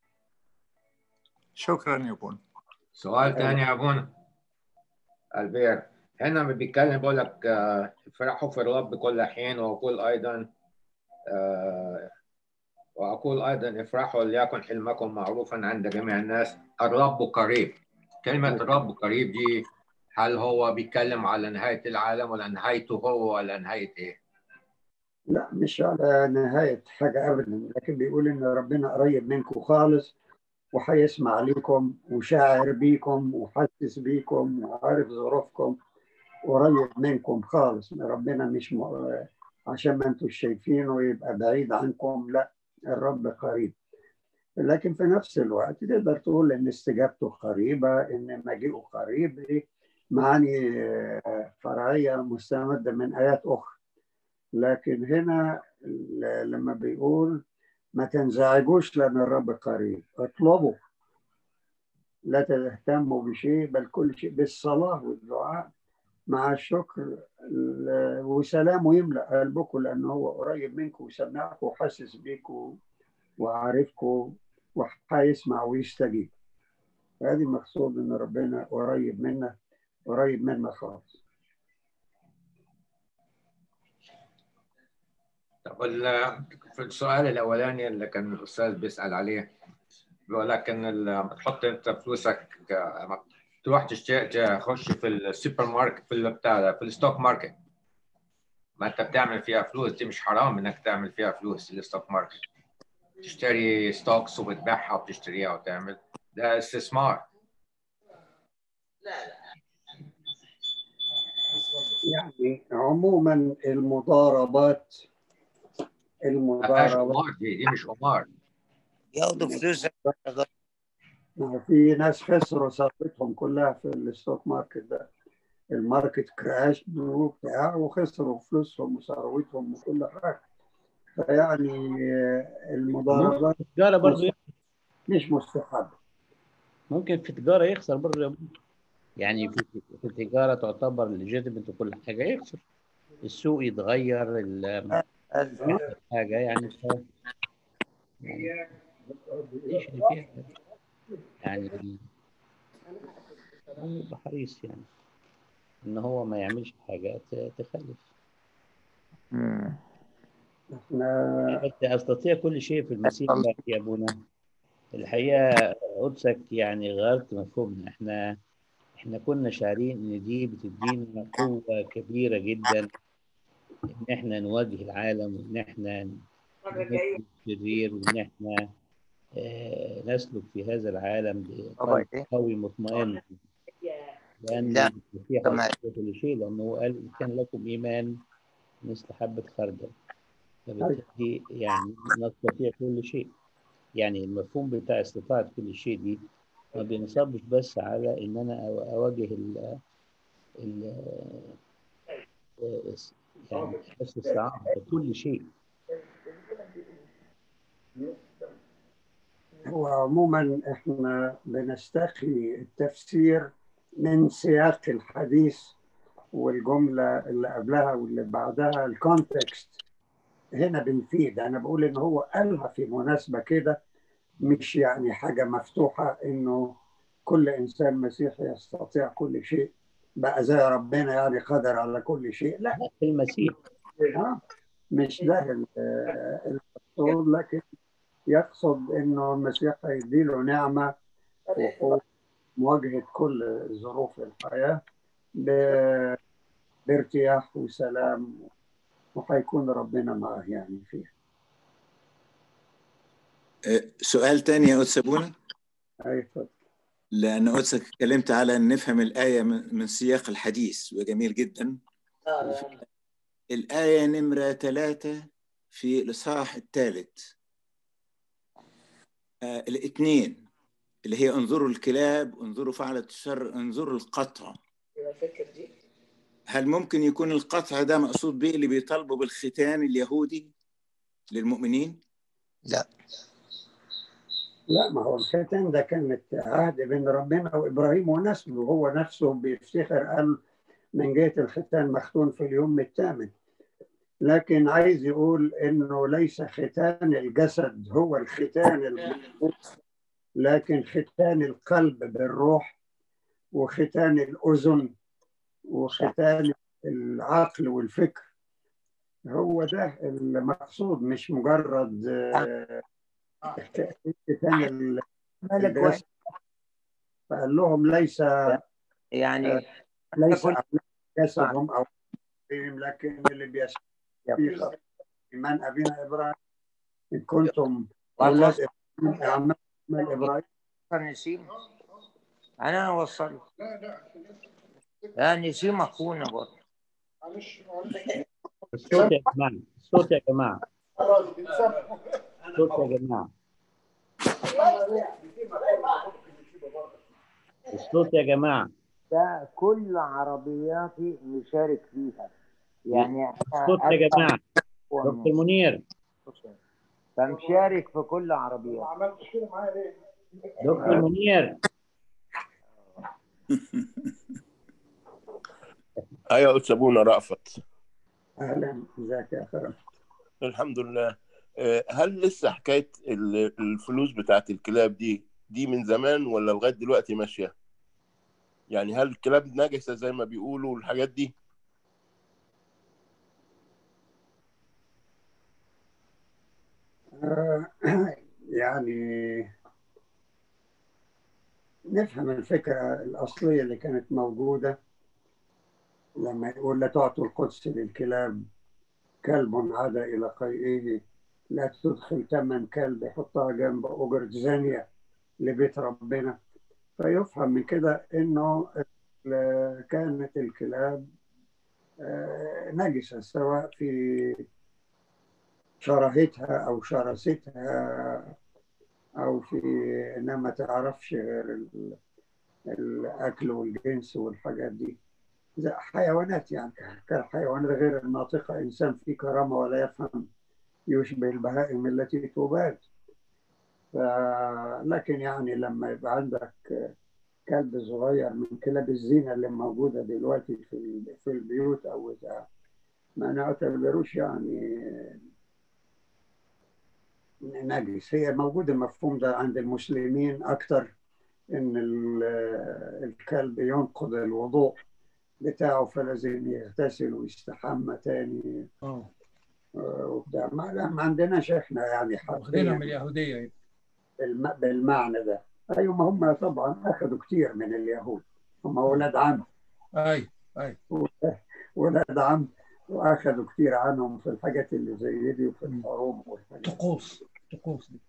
شكرا يا بون سؤال تاني يا ابونا البير هنا ما بيتكلم بيقول لك آه، افرحوا في الرب كل حين واقول ايضا آه، واقول ايضا افرحوا ليكن حلمكم معروفا عند جميع الناس الرب قريب كلمه الرب قريب دي هل هو بيتكلم على نهايه العالم ولا نهايته هو ولا نهايه ايه؟ لا مش على نهاية حاجة أبدا لكن بيقول إن ربنا قريب منكم خالص وهيسمع ليكم وشاعر بيكم وحاسس بيكم وعارف ظروفكم قريب منكم خالص ربنا مش م... عشان ما انتوا شايفينه يبقى بعيد عنكم لا الرب قريب لكن في نفس الوقت تقدر تقول ان استجابته قريبه ان مجيئه قريب دي معاني آه، فرعيه مستمده من ايات اخرى لكن هنا ل- لما بيقول ما تنزعجوش لان الرب قريب اطلبوا لا تهتموا بشيء بل كل شيء بالصلاه والدعاء مع الشكر ال- وسلامه يملا قلبكم لانه هو قريب منكم وسمعكم وحاسس بيكم وعارفكم وهيسمع ويستجيب هذه مقصود ان ربنا قريب منا قريب منا خالص طب ال- في السؤال الاولاني اللي كان الاستاذ بيسال عليه بيقول لك ان ال- لما تحط انت فلوسك لما تروح تشتري تخش في السوبر ماركت في ال- بتاع ده، في الستوك ماركت ما انت بتعمل فيها فلوس دي مش حرام انك تعمل فيها فلوس الستوك ماركت تشتري ستوكس وبتبيعها وبتشتريها وتعمل ده استثمار يعني عموما المضاربات ما فيهاش المضاربات قمار دي دي مش قمار ياخدوا فلوسك في ناس خسروا ثروتهم كلها في الستوك ماركت ده الماركت كراش وبتاع وخسروا فلوسهم وثروتهم وكل حاجه فيعني المضاربات التجاره برضه مش مستحبه ممكن في التجاره يخسر برضه يا أبو. يعني في في التجاره تعتبر ليجيتيمنت وكل حاجه يخسر السوق يتغير ال- حاجه يعني ف يعني ايش اللي فيها يعني هو يبقى حريص يعني ان هو ما يعملش حاجه ت- تخلف مم. احنا بس استطيع كل شيء في المسيح يا ابونا الحقيقه قدسك يعني غيرت مفهومنا احنا احنا كنا شاعرين ان دي بتدينا قوه كبيره جدا ان احنا نواجه العالم وان احنا نواجه الشرير وان احنا آه، نسلك في هذا العالم بقلب قوي مطمئن لان لا. المسيح تمام. يستطيع كل شيء لانه قال ان كان لكم ايمان مثل حبه خردل فبالتالي يعني نستطيع كل شيء يعني المفهوم بتاع استطاعة كل شيء دي ما بينصبش بس على ان انا أو- اواجه ال ال يعني بس السعادة كل شيء هو عموما احنا بنستخلي التفسير من سياق الحديث والجملة اللي قبلها واللي بعدها الكونتكست هنا بنفيد انا بقول ان هو قالها في مناسبة كده مش يعني حاجة مفتوحة انه كل انسان مسيحي يستطيع كل شيء بقى زي ربنا يعني قادر على كل شيء لا لا في المسيح ها؟ مش ده ال- المقصود لكن يقصد انه المسيح هيديله نعمه وقوه مواجهه كل ظروف الحياه ب- بارتياح وسلام وهيكون ربنا معه يعني فيه آه، سؤال تاني يا قدس أبونا أي اتفضل. لأن قدسك اتكلمت على أن نفهم الآية من من سياق الحديث وجميل جدا الآية نمرة ثلاثة في الإصحاح الثالث آه الاثنين اللي هي انظروا الكلاب انظروا فعلة الشر انظروا القطع هل ممكن يكون القطع ده مقصود به اللي بيطالبوا بالختان اليهودي للمؤمنين؟ لا لا ما هو الختان ده كانت عهد بين ربنا وابراهيم ونسله هو نفسه بيفتخر قال من جهه الختان مختون في اليوم الثامن لكن عايز يقول انه ليس ختان الجسد هو الختان المطلوب لكن ختان القلب بالروح وختان الاذن وختان العقل والفكر هو ده المقصود مش مجرد آه، ختان ال- مالك وين؟ الجسد فقال لهم ليس يعني ليس كل- جسدهم او فيهم لكن اللي بيستفيق ايمان ابينا ابراهيم ان كنتم اولاد ابراهيم اعمال ابراهيم نسيم انا اوصل لا نسيم اخونا برضه الصوت يا جماعه الصوت يا جماعه الصوت يا جماعه الصوت يا جماعه ده كل عربياتي مشارك فيها يعني الصوت يا جماعه دكتور منير فمشارك في كل عربيات دكتور منير ايوه سابونا رأفت اهلا ازيك يا اخي الحمد لله آه، هل لسه حكايه ال- الفلوس بتاعت الكلاب دي دي من زمان ولا لغايه دلوقتي ماشيه؟ يعني هل الكلاب نجسه زي ما بيقولوا الحاجات دي؟ آه، يعني نفهم الفكرة الأصلية اللي كانت موجودة لما يقول لا تعطوا القدس للكلاب كلب عاد إلى قيئه لا تدخل ثمن كلب يحطها جنب أجرة زانية لبيت ربنا فيفهم من كده إنه ال- كانت الكلاب آه، نجسة سواء في شراهتها أو شراستها أو في إنها ما تعرفش غير ال- الأكل والجنس والحاجات دي زي حيوانات يعني كالحيوانات غير الناطقة إنسان فيه كرامة ولا يفهم يشبه البهائم التي تباد ف... لكن يعني لما يبقى عندك كلب صغير من كلاب الزينة اللي موجودة دلوقتي في ال- في البيوت أو بتاع ما نعتبروش يعني نجس هي موجودة المفهوم ده عند المسلمين أكتر إن ال- الكلب ينقض الوضوء بتاعه فلازم يغتسل ويستحمى تاني آه، وبتاع ما لا، ما عندناش احنا يعني واخدينها من حرفيا اليهوديه بالم- بالمعنى ده ايوه ما هم طبعا اخذوا كتير من اليهود هم اولاد عم اي اي ولاد عم واخذوا كتير عنهم في الحاجات اللي زي دي وفي الحروب والحاجات طقوس طقوس دي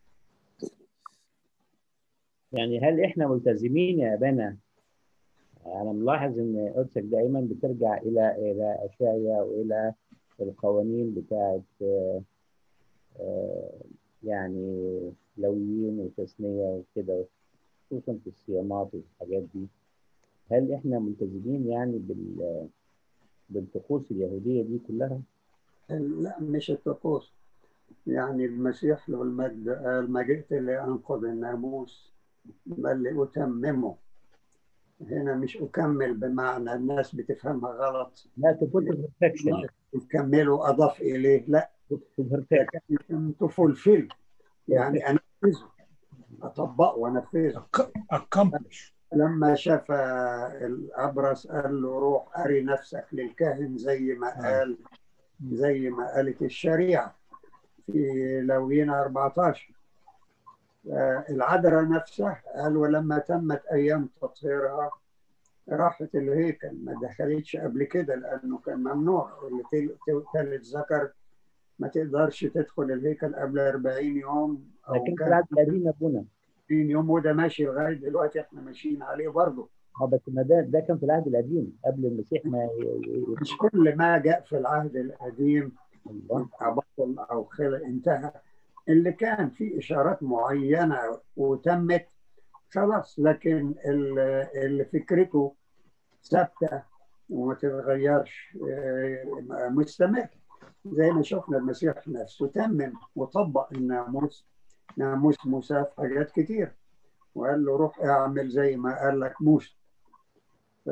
يعني هل احنا ملتزمين يا ابانا انا ملاحظ ان قدسك دائما بترجع الى الى اشعيا والى القوانين بتاعت آه، آه، يعني لويين وتثنيه وكده خصوصا في الصيامات والحاجات دي هل احنا ملتزمين يعني بال بالطقوس اليهوديه دي كلها؟ لا مش الطقوس يعني المسيح له المجد قال ما جئت لأنقض الناموس بل لأتممه هنا مش أكمل بمعنى الناس بتفهمها غلط لا تفوت البرفكشن يكملوا أضاف إليه لا لكن تفولفل يعني أنفذه أطبقه وأنفذه accomplish لما شاف الأبرص قال له روح أري نفسك للكاهن زي ما قال زي ما قالت الشريعة في لويين 14 آه، العذراء نفسها قال ولما تمت أيام تطهيرها راحت الهيكل ما دخلتش قبل كده لأنه كان ممنوع اللي تل- تل- تلد ذكر ما تقدرش تدخل الهيكل قبل 40 يوم أو لكن في كان العهد القديم يا ابونا 40 يوم وده ماشي لغاية دلوقتي احنا ماشيين عليه برضه اه بس ما ده ده كان في العهد القديم قبل المسيح ما ي- ي- مش كل ما جاء في العهد القديم الله يبقى بطل او خلق انتهى اللي كان فيه اشارات معينه وتمت خلاص لكن ال- اللي فكرته ثابته وما تتغيرش آه، مستمر زي ما شفنا المسيح نفسه تمم وطبق الناموس ناموس موسى في حاجات كتير وقال له روح اعمل زي ما قال لك موسى ف...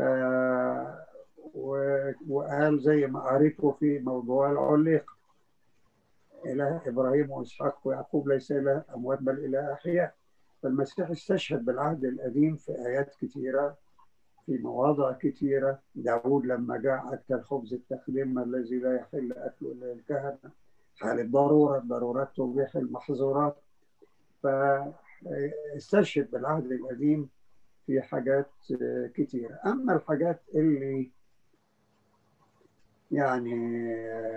و... وقال زي ما قريته في موضوع العليق إله إبراهيم وإسحاق ويعقوب ليس إله أموات بل إله أحياء فالمسيح استشهد بالعهد القديم في آيات كثيرة في مواضع كثيرة داود لما جاء أكل خبز التقديم الذي لا يحل أكله إلا الكهنة حال الضرورة الضرورات تبيح المحظورات فاستشهد بالعهد القديم في حاجات كثيرة أما الحاجات اللي يعني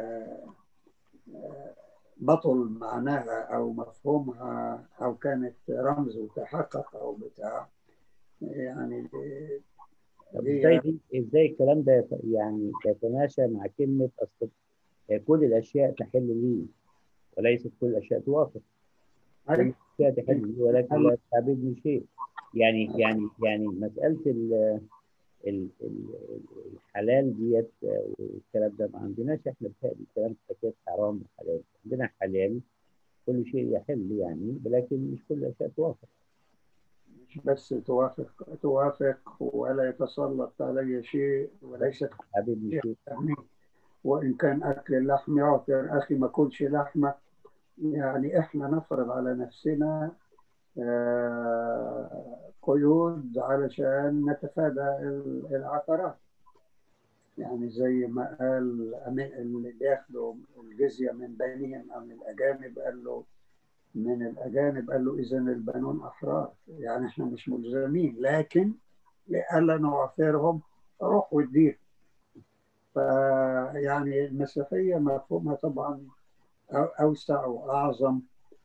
بطل معناها أو مفهومها أو كانت رمز وتحقق أو بتاع يعني طب ازاي دي ازاي الكلام ده يت- يعني يتماشى مع كلمة أصل كل الأشياء تحل لي وليست كل الأشياء توافق كل الأشياء تحل لي ولكن لا تعبدني شيء يعني يعني يعني مسألة ال ال- ال- الحلال ديت والكلام ده ما عندناش احنا بتهيألي الكلام في حكاية حرام وحلال عندنا حلال كل شيء يحل يعني ولكن مش كل الأشياء توافق مش بس توافق توافق ولا يتسلط علي شيء وليست تعبدني شيء يعني وإن كان أكل اللحم يعثر أخي ما كلش لحمة يعني إحنا نفرض على نفسنا آه، قيود علشان نتفادى ال- العثرات يعني زي ما قال أمين- اللي بياخدوا الجزية من بينهم أو من الأجانب قال له من الأجانب قال له إذا البنون أحرار يعني إحنا مش ملزمين لكن لئلا نعثرهم روح والدين فيعني المسيحية مفهومها طبعا أو- أوسع وأعظم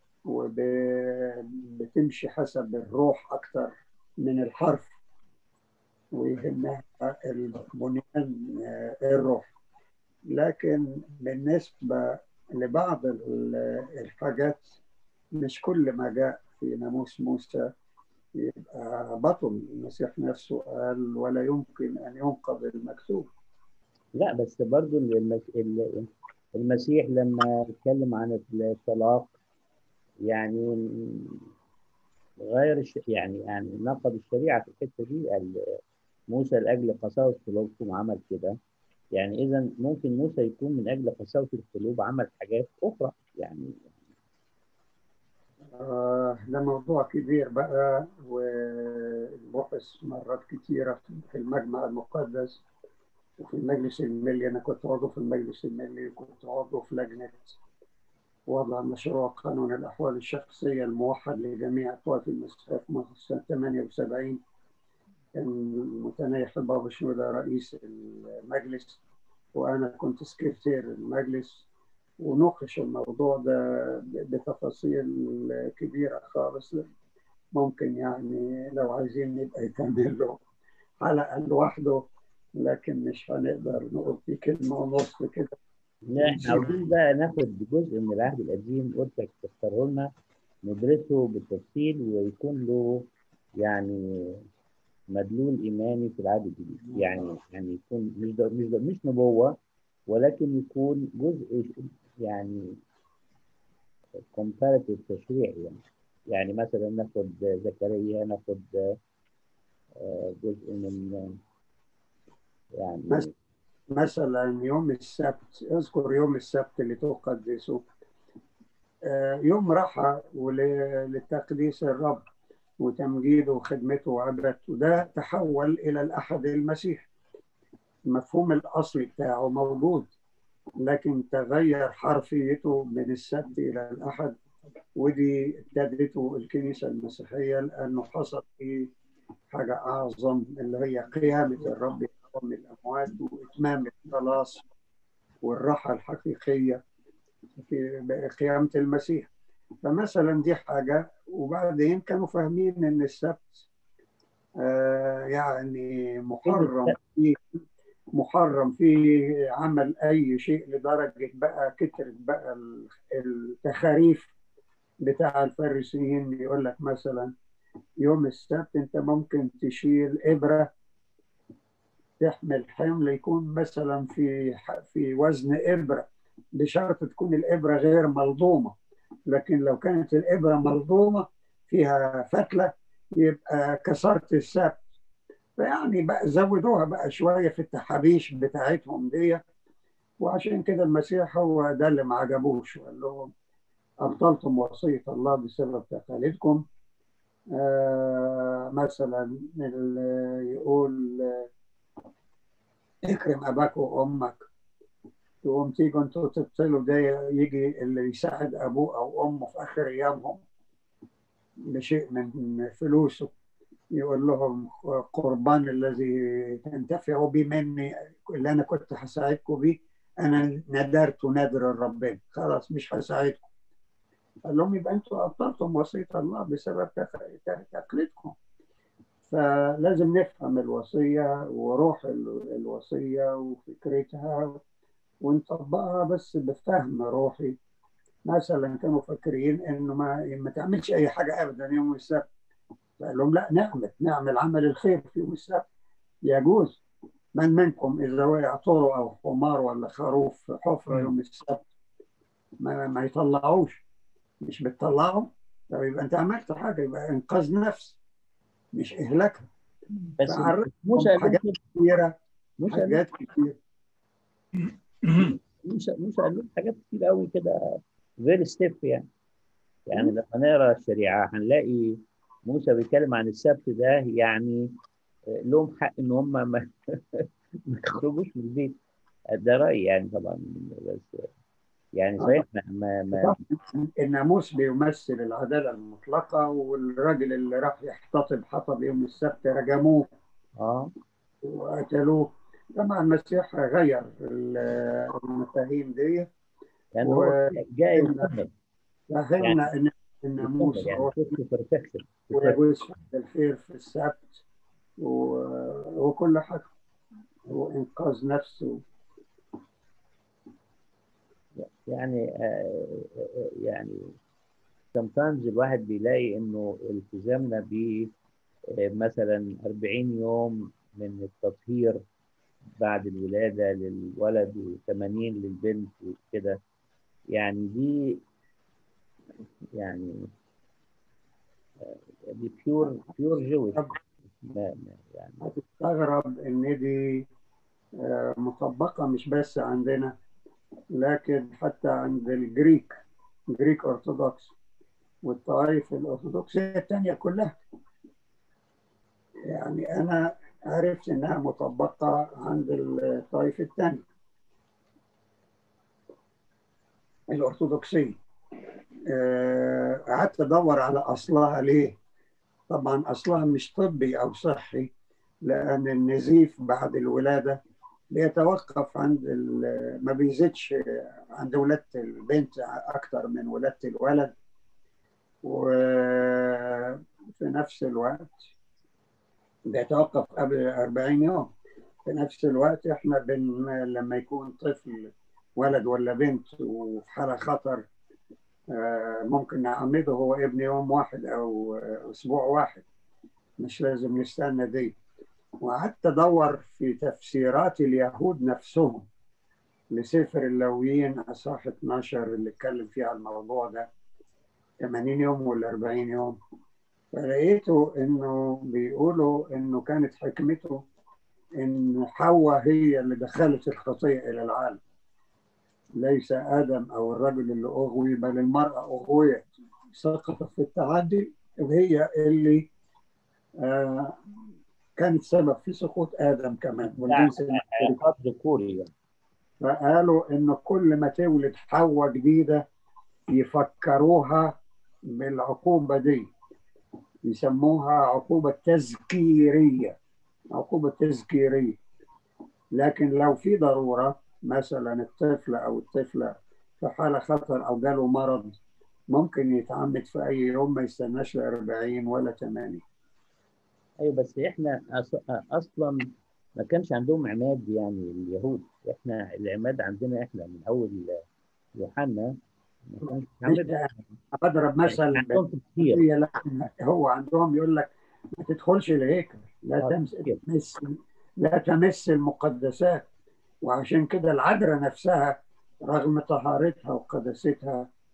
وبتمشي حسب الروح أكثر من الحرف ويهمها البنيان آه، الروح لكن بالنسبة لبعض ال- الحاجات مش كل ما جاء في ناموس موسى يبقى بطل المسيح نفسه قال ولا يمكن أن ينقض المكتوب لا بس برضو المس... ال- المسيح لما اتكلم عن الطلاق يعني غير الش... يعني يعني نقض الشريعة في الحتة دي قال موسى لأجل قساوة قلوبكم عمل كده يعني إذا ممكن موسى يكون من أجل قساوة القلوب عمل حاجات أخرى يعني آه، ده موضوع كبير بقى وبحث مرات كتيرة في المجمع المقدس وفي المجلس الملي أنا كنت عضو في المجلس الملي وكنت عضو في لجنة وضع مشروع قانون الأحوال الشخصية الموحد لجميع طوائف المسيحية في مصر سنة 78 كان متنيح بابا شنودة رئيس المجلس وأنا كنت سكرتير المجلس وناقش الموضوع ده بتفاصيل كبيرة خالص ممكن يعني لو عايزين نبقى يتعمل له حلقة لوحده لكن مش هنقدر نقول في كلمة ونص كده لا احنا عاوزين بقى ناخد جزء من العهد القديم قلت لك تختاره لنا ندرسه بالتفصيل ويكون له يعني مدلول ايماني في العهد الجديد يعني يعني يكون مش ده مش ده مش نبوه ولكن يكون جزء يعني comparative تشريعي يعني يعني مثلا ناخد زكريا ناخد آه، جزء من يعني مس- مثلا يوم السبت اذكر يوم السبت اللي تقدسه آه، يوم راحة ول- لتقديس الرب وتمجيده وخدمته وعبادته ده تحول إلى الأحد المسيح المفهوم الأصلي بتاعه موجود لكن تغير حرفيته من السبت إلى الأحد ودي ابتدته الكنيسة المسيحية لأنه حصل فيه حاجة أعظم اللي هي قيامة الرب يقوم من الأموات وإتمام الخلاص والراحة الحقيقية في قيامة المسيح فمثلا دي حاجة وبعدين كانوا فاهمين إن السبت آه يعني محرم فيه محرم فيه عمل أي شيء لدرجة بقى كترت بقى ال- التخاريف بتاع الفارسيين يقول لك مثلا يوم السبت انت ممكن تشيل ابره تحمل حمل يكون مثلا في في وزن ابره بشرط تكون الابره غير ملضومه لكن لو كانت الإبرة ملضومة فيها فتلة يبقى كسرت السبت فيعني بقى زودوها بقى شوية في التحابيش بتاعتهم دي وعشان كده المسيح هو ده اللي ما عجبوش وقال لهم أبطلتم وصية الله بسبب تقاليدكم آه مثلا اللي يقول آه، اكرم أباك وأمك تقوم تيجوا انتوا تبطلوا ده يجي اللي يساعد أبوه أو أمه في آخر أيامهم بشيء من فلوسه يقول لهم قربان الذي تنتفعوا به مني اللي أنا كنت هساعدكم بيه أنا ندرت نذر الربنا خلاص مش هساعدكم قال لهم يبقى انتوا ابطلتم وصيه الله بسبب تق- تق- تقليدكم فلازم نفهم الوصيه وروح ال- الوصيه وفكرتها ونطبقها بس بفهم روحي مثلا كانوا فاكرين انه ما ما تعملش اي حاجه ابدا يوم السبت فقال لهم لا نعمل نعمل عمل الخير في يوم السبت يجوز من منكم اذا وقع طور او حمار ولا خروف في حفره يوم السبت ما, ما يطلعوش مش بتطلعهم طب يبقى انت عملت حاجه يبقى انقاذ نفس مش اهلاكها بس فعرفهم موسى قال حاجات لهم كتيره موسى قال حاجات كتير موسى موسى قال لهم حاجات كتير قوي كده فيري ستيف يعني يعني لما نقرا الشريعه هنلاقي موسى بيتكلم عن السبت ده يعني لهم حق ان هم ما ما يخرجوش من البيت ده رايي يعني طبعا بس يعني صحيح ما ما, ما الناموس بيمثل العداله المطلقه والراجل اللي راح يحتطب حطب يوم السبت رجموه اه وقتلوه طبعا المسيح غير ال- المفاهيم دي يعني هو جاي يكمل وفهمنا ان الناموس يكمل يعني هو فكره بيرفكشن ويجوز فعل الخير في السبت و- وكل حاجه وانقاذ نفسه يعني آه، آه، يعني sometimes الواحد بيلاقي انه التزامنا ب آه، مثلا 40 يوم من التطهير بعد الولادة للولد و80 للبنت وكده يعني دي يعني آه، دي بيور بيور جويش ما ما- يعني هتستغرب ان دي آه، مطبقه مش بس عندنا لكن حتى عند الجريك جريك ارثوذكس والطوائف الارثوذكسيه الثانيه كلها يعني انا عرفت انها مطبقه عند الطائفه الثانيه الارثوذكسيه آه، قعدت ادور على اصلها ليه طبعا اصلها مش طبي او صحي لان النزيف بعد الولاده بيتوقف عند ال- ما بيزيدش عند ولادة البنت أكتر من ولادة الولد وفي نفس الوقت بيتوقف قبل 40 يوم في نفس الوقت احنا بن لما يكون طفل ولد ولا بنت وفي حالة خطر آه، ممكن نعمده هو ابن يوم واحد أو أسبوع واحد مش لازم نستنى دي وقعدت ادور في تفسيرات اليهود نفسهم لسفر اللويين اصحاح 12 اللي اتكلم فيه على الموضوع ده 80 يوم ولا 40 يوم فلقيته انه بيقولوا انه كانت حكمته ان حواء هي اللي دخلت الخطيه الى العالم ليس ادم او الرجل اللي اغوي بل المراه اغويت سقطت في التعدي وهي اللي آه كانت سبب في سقوط ادم كمان والجنس المشترك عقاب ذكوري يعني فقالوا ان كل ما تولد حواء جديده يفكروها بالعقوبه دي يسموها عقوبه تذكيريه عقوبه تذكيريه لكن لو في ضروره مثلا الطفل او الطفله في حاله خطر او جاله مرض ممكن يتعمد في اي يوم ما يستناش ل 40 ولا 80 ايوه بس احنا أص- اصلا ما كانش عندهم عماد يعني اليهود احنا العماد عندنا احنا من اول يوحنا ما كانش مش عندنا بضرب مثل عندهم تفكير هي لكن هو عندهم يقول لك ما تدخلش الهيكل لا آه، تمس تفكير. تمس لا تمس المقدسات وعشان كده العذراء نفسها رغم طهارتها وقداستها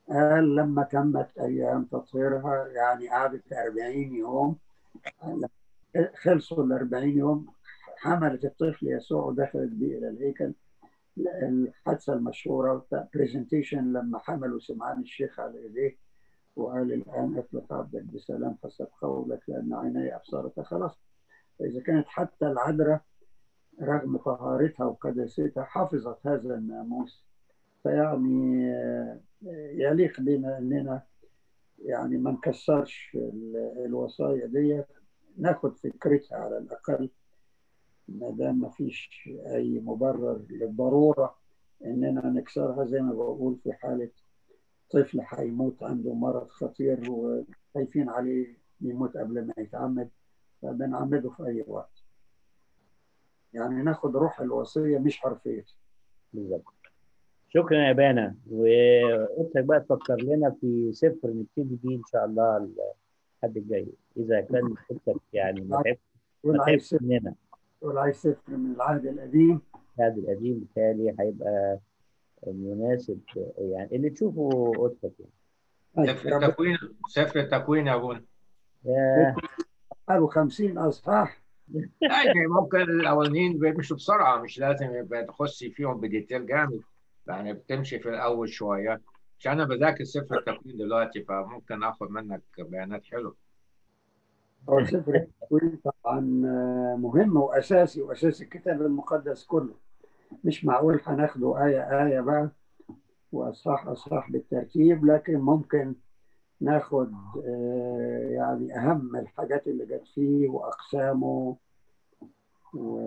قال لما تمت أيام تطهيرها يعني قعدت 40 يوم خلصوا ال 40 يوم حملت الطفل يسوع ودخلت به إلى الهيكل الحادثة المشهورة برزنتيشن لما حملوا سمعان الشيخ على إيديه وقال الآن اطلق عبدك بسلام حسب قولك لأن عيني أبصرت خلاص فإذا كانت حتى العذراء رغم طهارتها وقداستها حفظت هذا الناموس فيعني آه، يليق بنا اننا يعني ما نكسرش ال- الوصايا دي ناخد فكرتها على الاقل ما دام ما فيش اي مبرر للضروره اننا نكسرها زي ما بقول في حاله طفل هيموت عنده مرض خطير وخايفين عليه يموت قبل ما يتعمد فبنعمده في اي وقت يعني ناخد روح الوصيه مش حرفيتها بالظبط شكرا يا بانا وقلتك بقى تفكر لنا في سفر نبتدي بيه ان شاء الله الحد الجاي اذا كان قلتك يعني ما تعبش ما والعايز تعبش سفر مننا والعايز سفر من العهد القديم العهد القديم بالتالي هيبقى مناسب يعني اللي تشوفه قلتك يعني طيب، سفر ربنا التكوين سفر التكوين يا ابونا ياه، قالوا 50 اصحاح يعني ممكن الاولين بيمشوا بسرعه مش لازم يبقى تخشي فيهم بديتيل جامد يعني بتمشي في الاول شويه عشان انا بذاكر سفر التكوين دلوقتي فممكن اخد منك بيانات حلوه هو سفر التكوين طبعا آه، مهم واساسي واساس الكتاب المقدس كله مش معقول هناخده آية آية بقى وأصحاح أصحاح بالترتيب لكن ممكن ناخد آه، يعني أهم الحاجات اللي جت فيه وأقسامه و...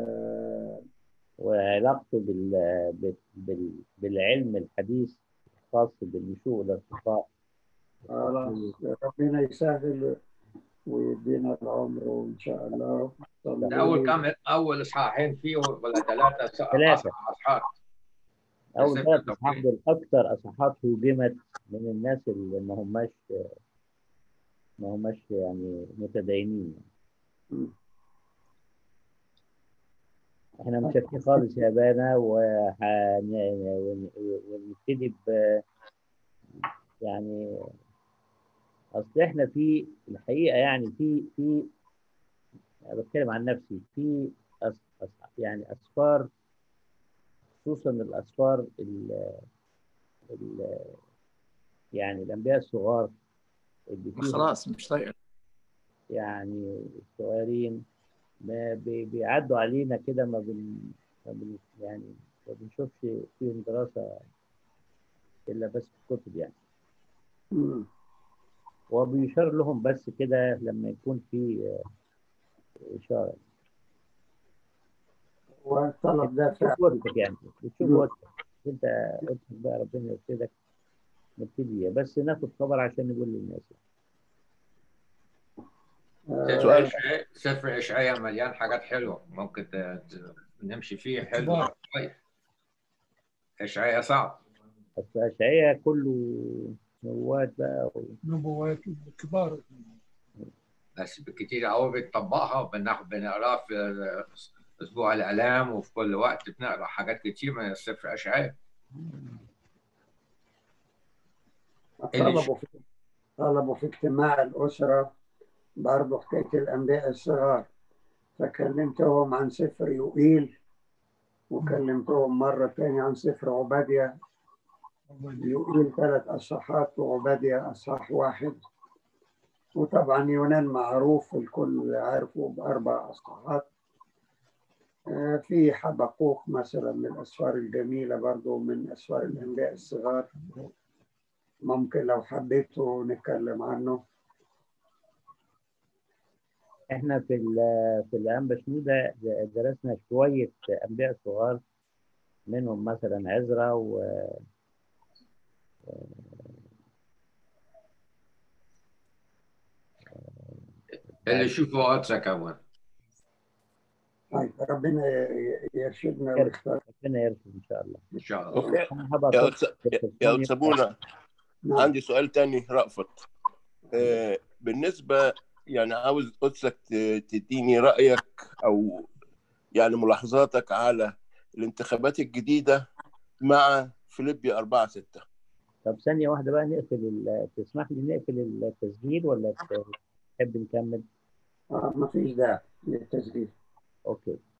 وعلاقته بال... بال... بال... بالعلم الحديث الخاص بالنشوء والارتقاء خلاص ربنا يسهل ويدينا العمر وإن شاء الله ده اول كام اول اصحاحين فيه ولا ثلاثه ثلاثة. اصحاحات أول سفر ثلاث التكوين. أصحاح دول أكثر أصحاحات هوجمت من الناس اللي ما هماش ما هماش يعني متدينين مم. احنا متشكرين خالص يا بانا وهن- ون- ونبتدي ب يعني اصل احنا في الحقيقه يعني في في أنا بتكلم عن نفسي في أس أس يعني اسفار خصوصا الاسفار ال ال يعني الانبياء الصغار اللي فيهم خلاص مش طايق يعني الصغيرين ما بي- بيعدوا علينا كده ما بن ما بن يعني ما بنشوفش فيهم دراسة إلا بس في الكتب يعني مم. وبيشار لهم بس كده لما يكون في آه، إشارة والطلب ده بتشوف فعلا وقتك يعني بتشوف مم. وقتك أنت وقتك بقى ربنا يرشدك نبتدي بس ناخد خبر عشان نقول للناس آه، سفر إشعياء- سفر اشعياء مليان حاجات حلوه ممكن ت- ت- نمشي فيه حلو اختبار. طيب اشعياء صعب بس أشعياء كله نوات بقى و... نبوات كبار بس بالكتير قوي بتطبقها وبناخد بنقراه في اسبوع الالام وفي كل وقت بنقرا حاجات كتير من سفر اشعياء طلبوا في طلبوا في اجتماع الأسرة برضه حكاية الأنبياء الصغار فكلمتهم عن سفر يوئيل وكلمتهم مرة تانية عن سفر عبادية يوئيل ثلاث أصحاحات وعبادية أصحاح واحد وطبعا يونان معروف الكل عارفه بأربع أصحاحات آه، في حبقوق مثلا من الأسفار الجميلة برضو من أسفار الأنبياء الصغار ممكن لو حبيتوا نتكلم عنه احنا في ال- في الانبا شنودة درسنا شويه انبياء صغار منهم مثلا عزرا و اللي يشوفوا قدسك كمان طيب ربنا ي- يرشدنا ويختار ربنا يرشد ان شاء الله ان شاء الله أوكي. انا هبقى يا أطلب أستاذ يا التليفون أستاذ بونا نعم عندي سؤال تاني رأفت آه، بالنسبة يعني عاوز قدسك ت- تديني رأيك أو يعني ملاحظاتك على الانتخابات الجديدة مع فيليبي 4 6 طب ثانية واحدة بقى نقفل ال... تسمح لي نقفل التسجيل ولا ت- تحب نكمل؟ آه ما فيش داعي للتسجيل اوكي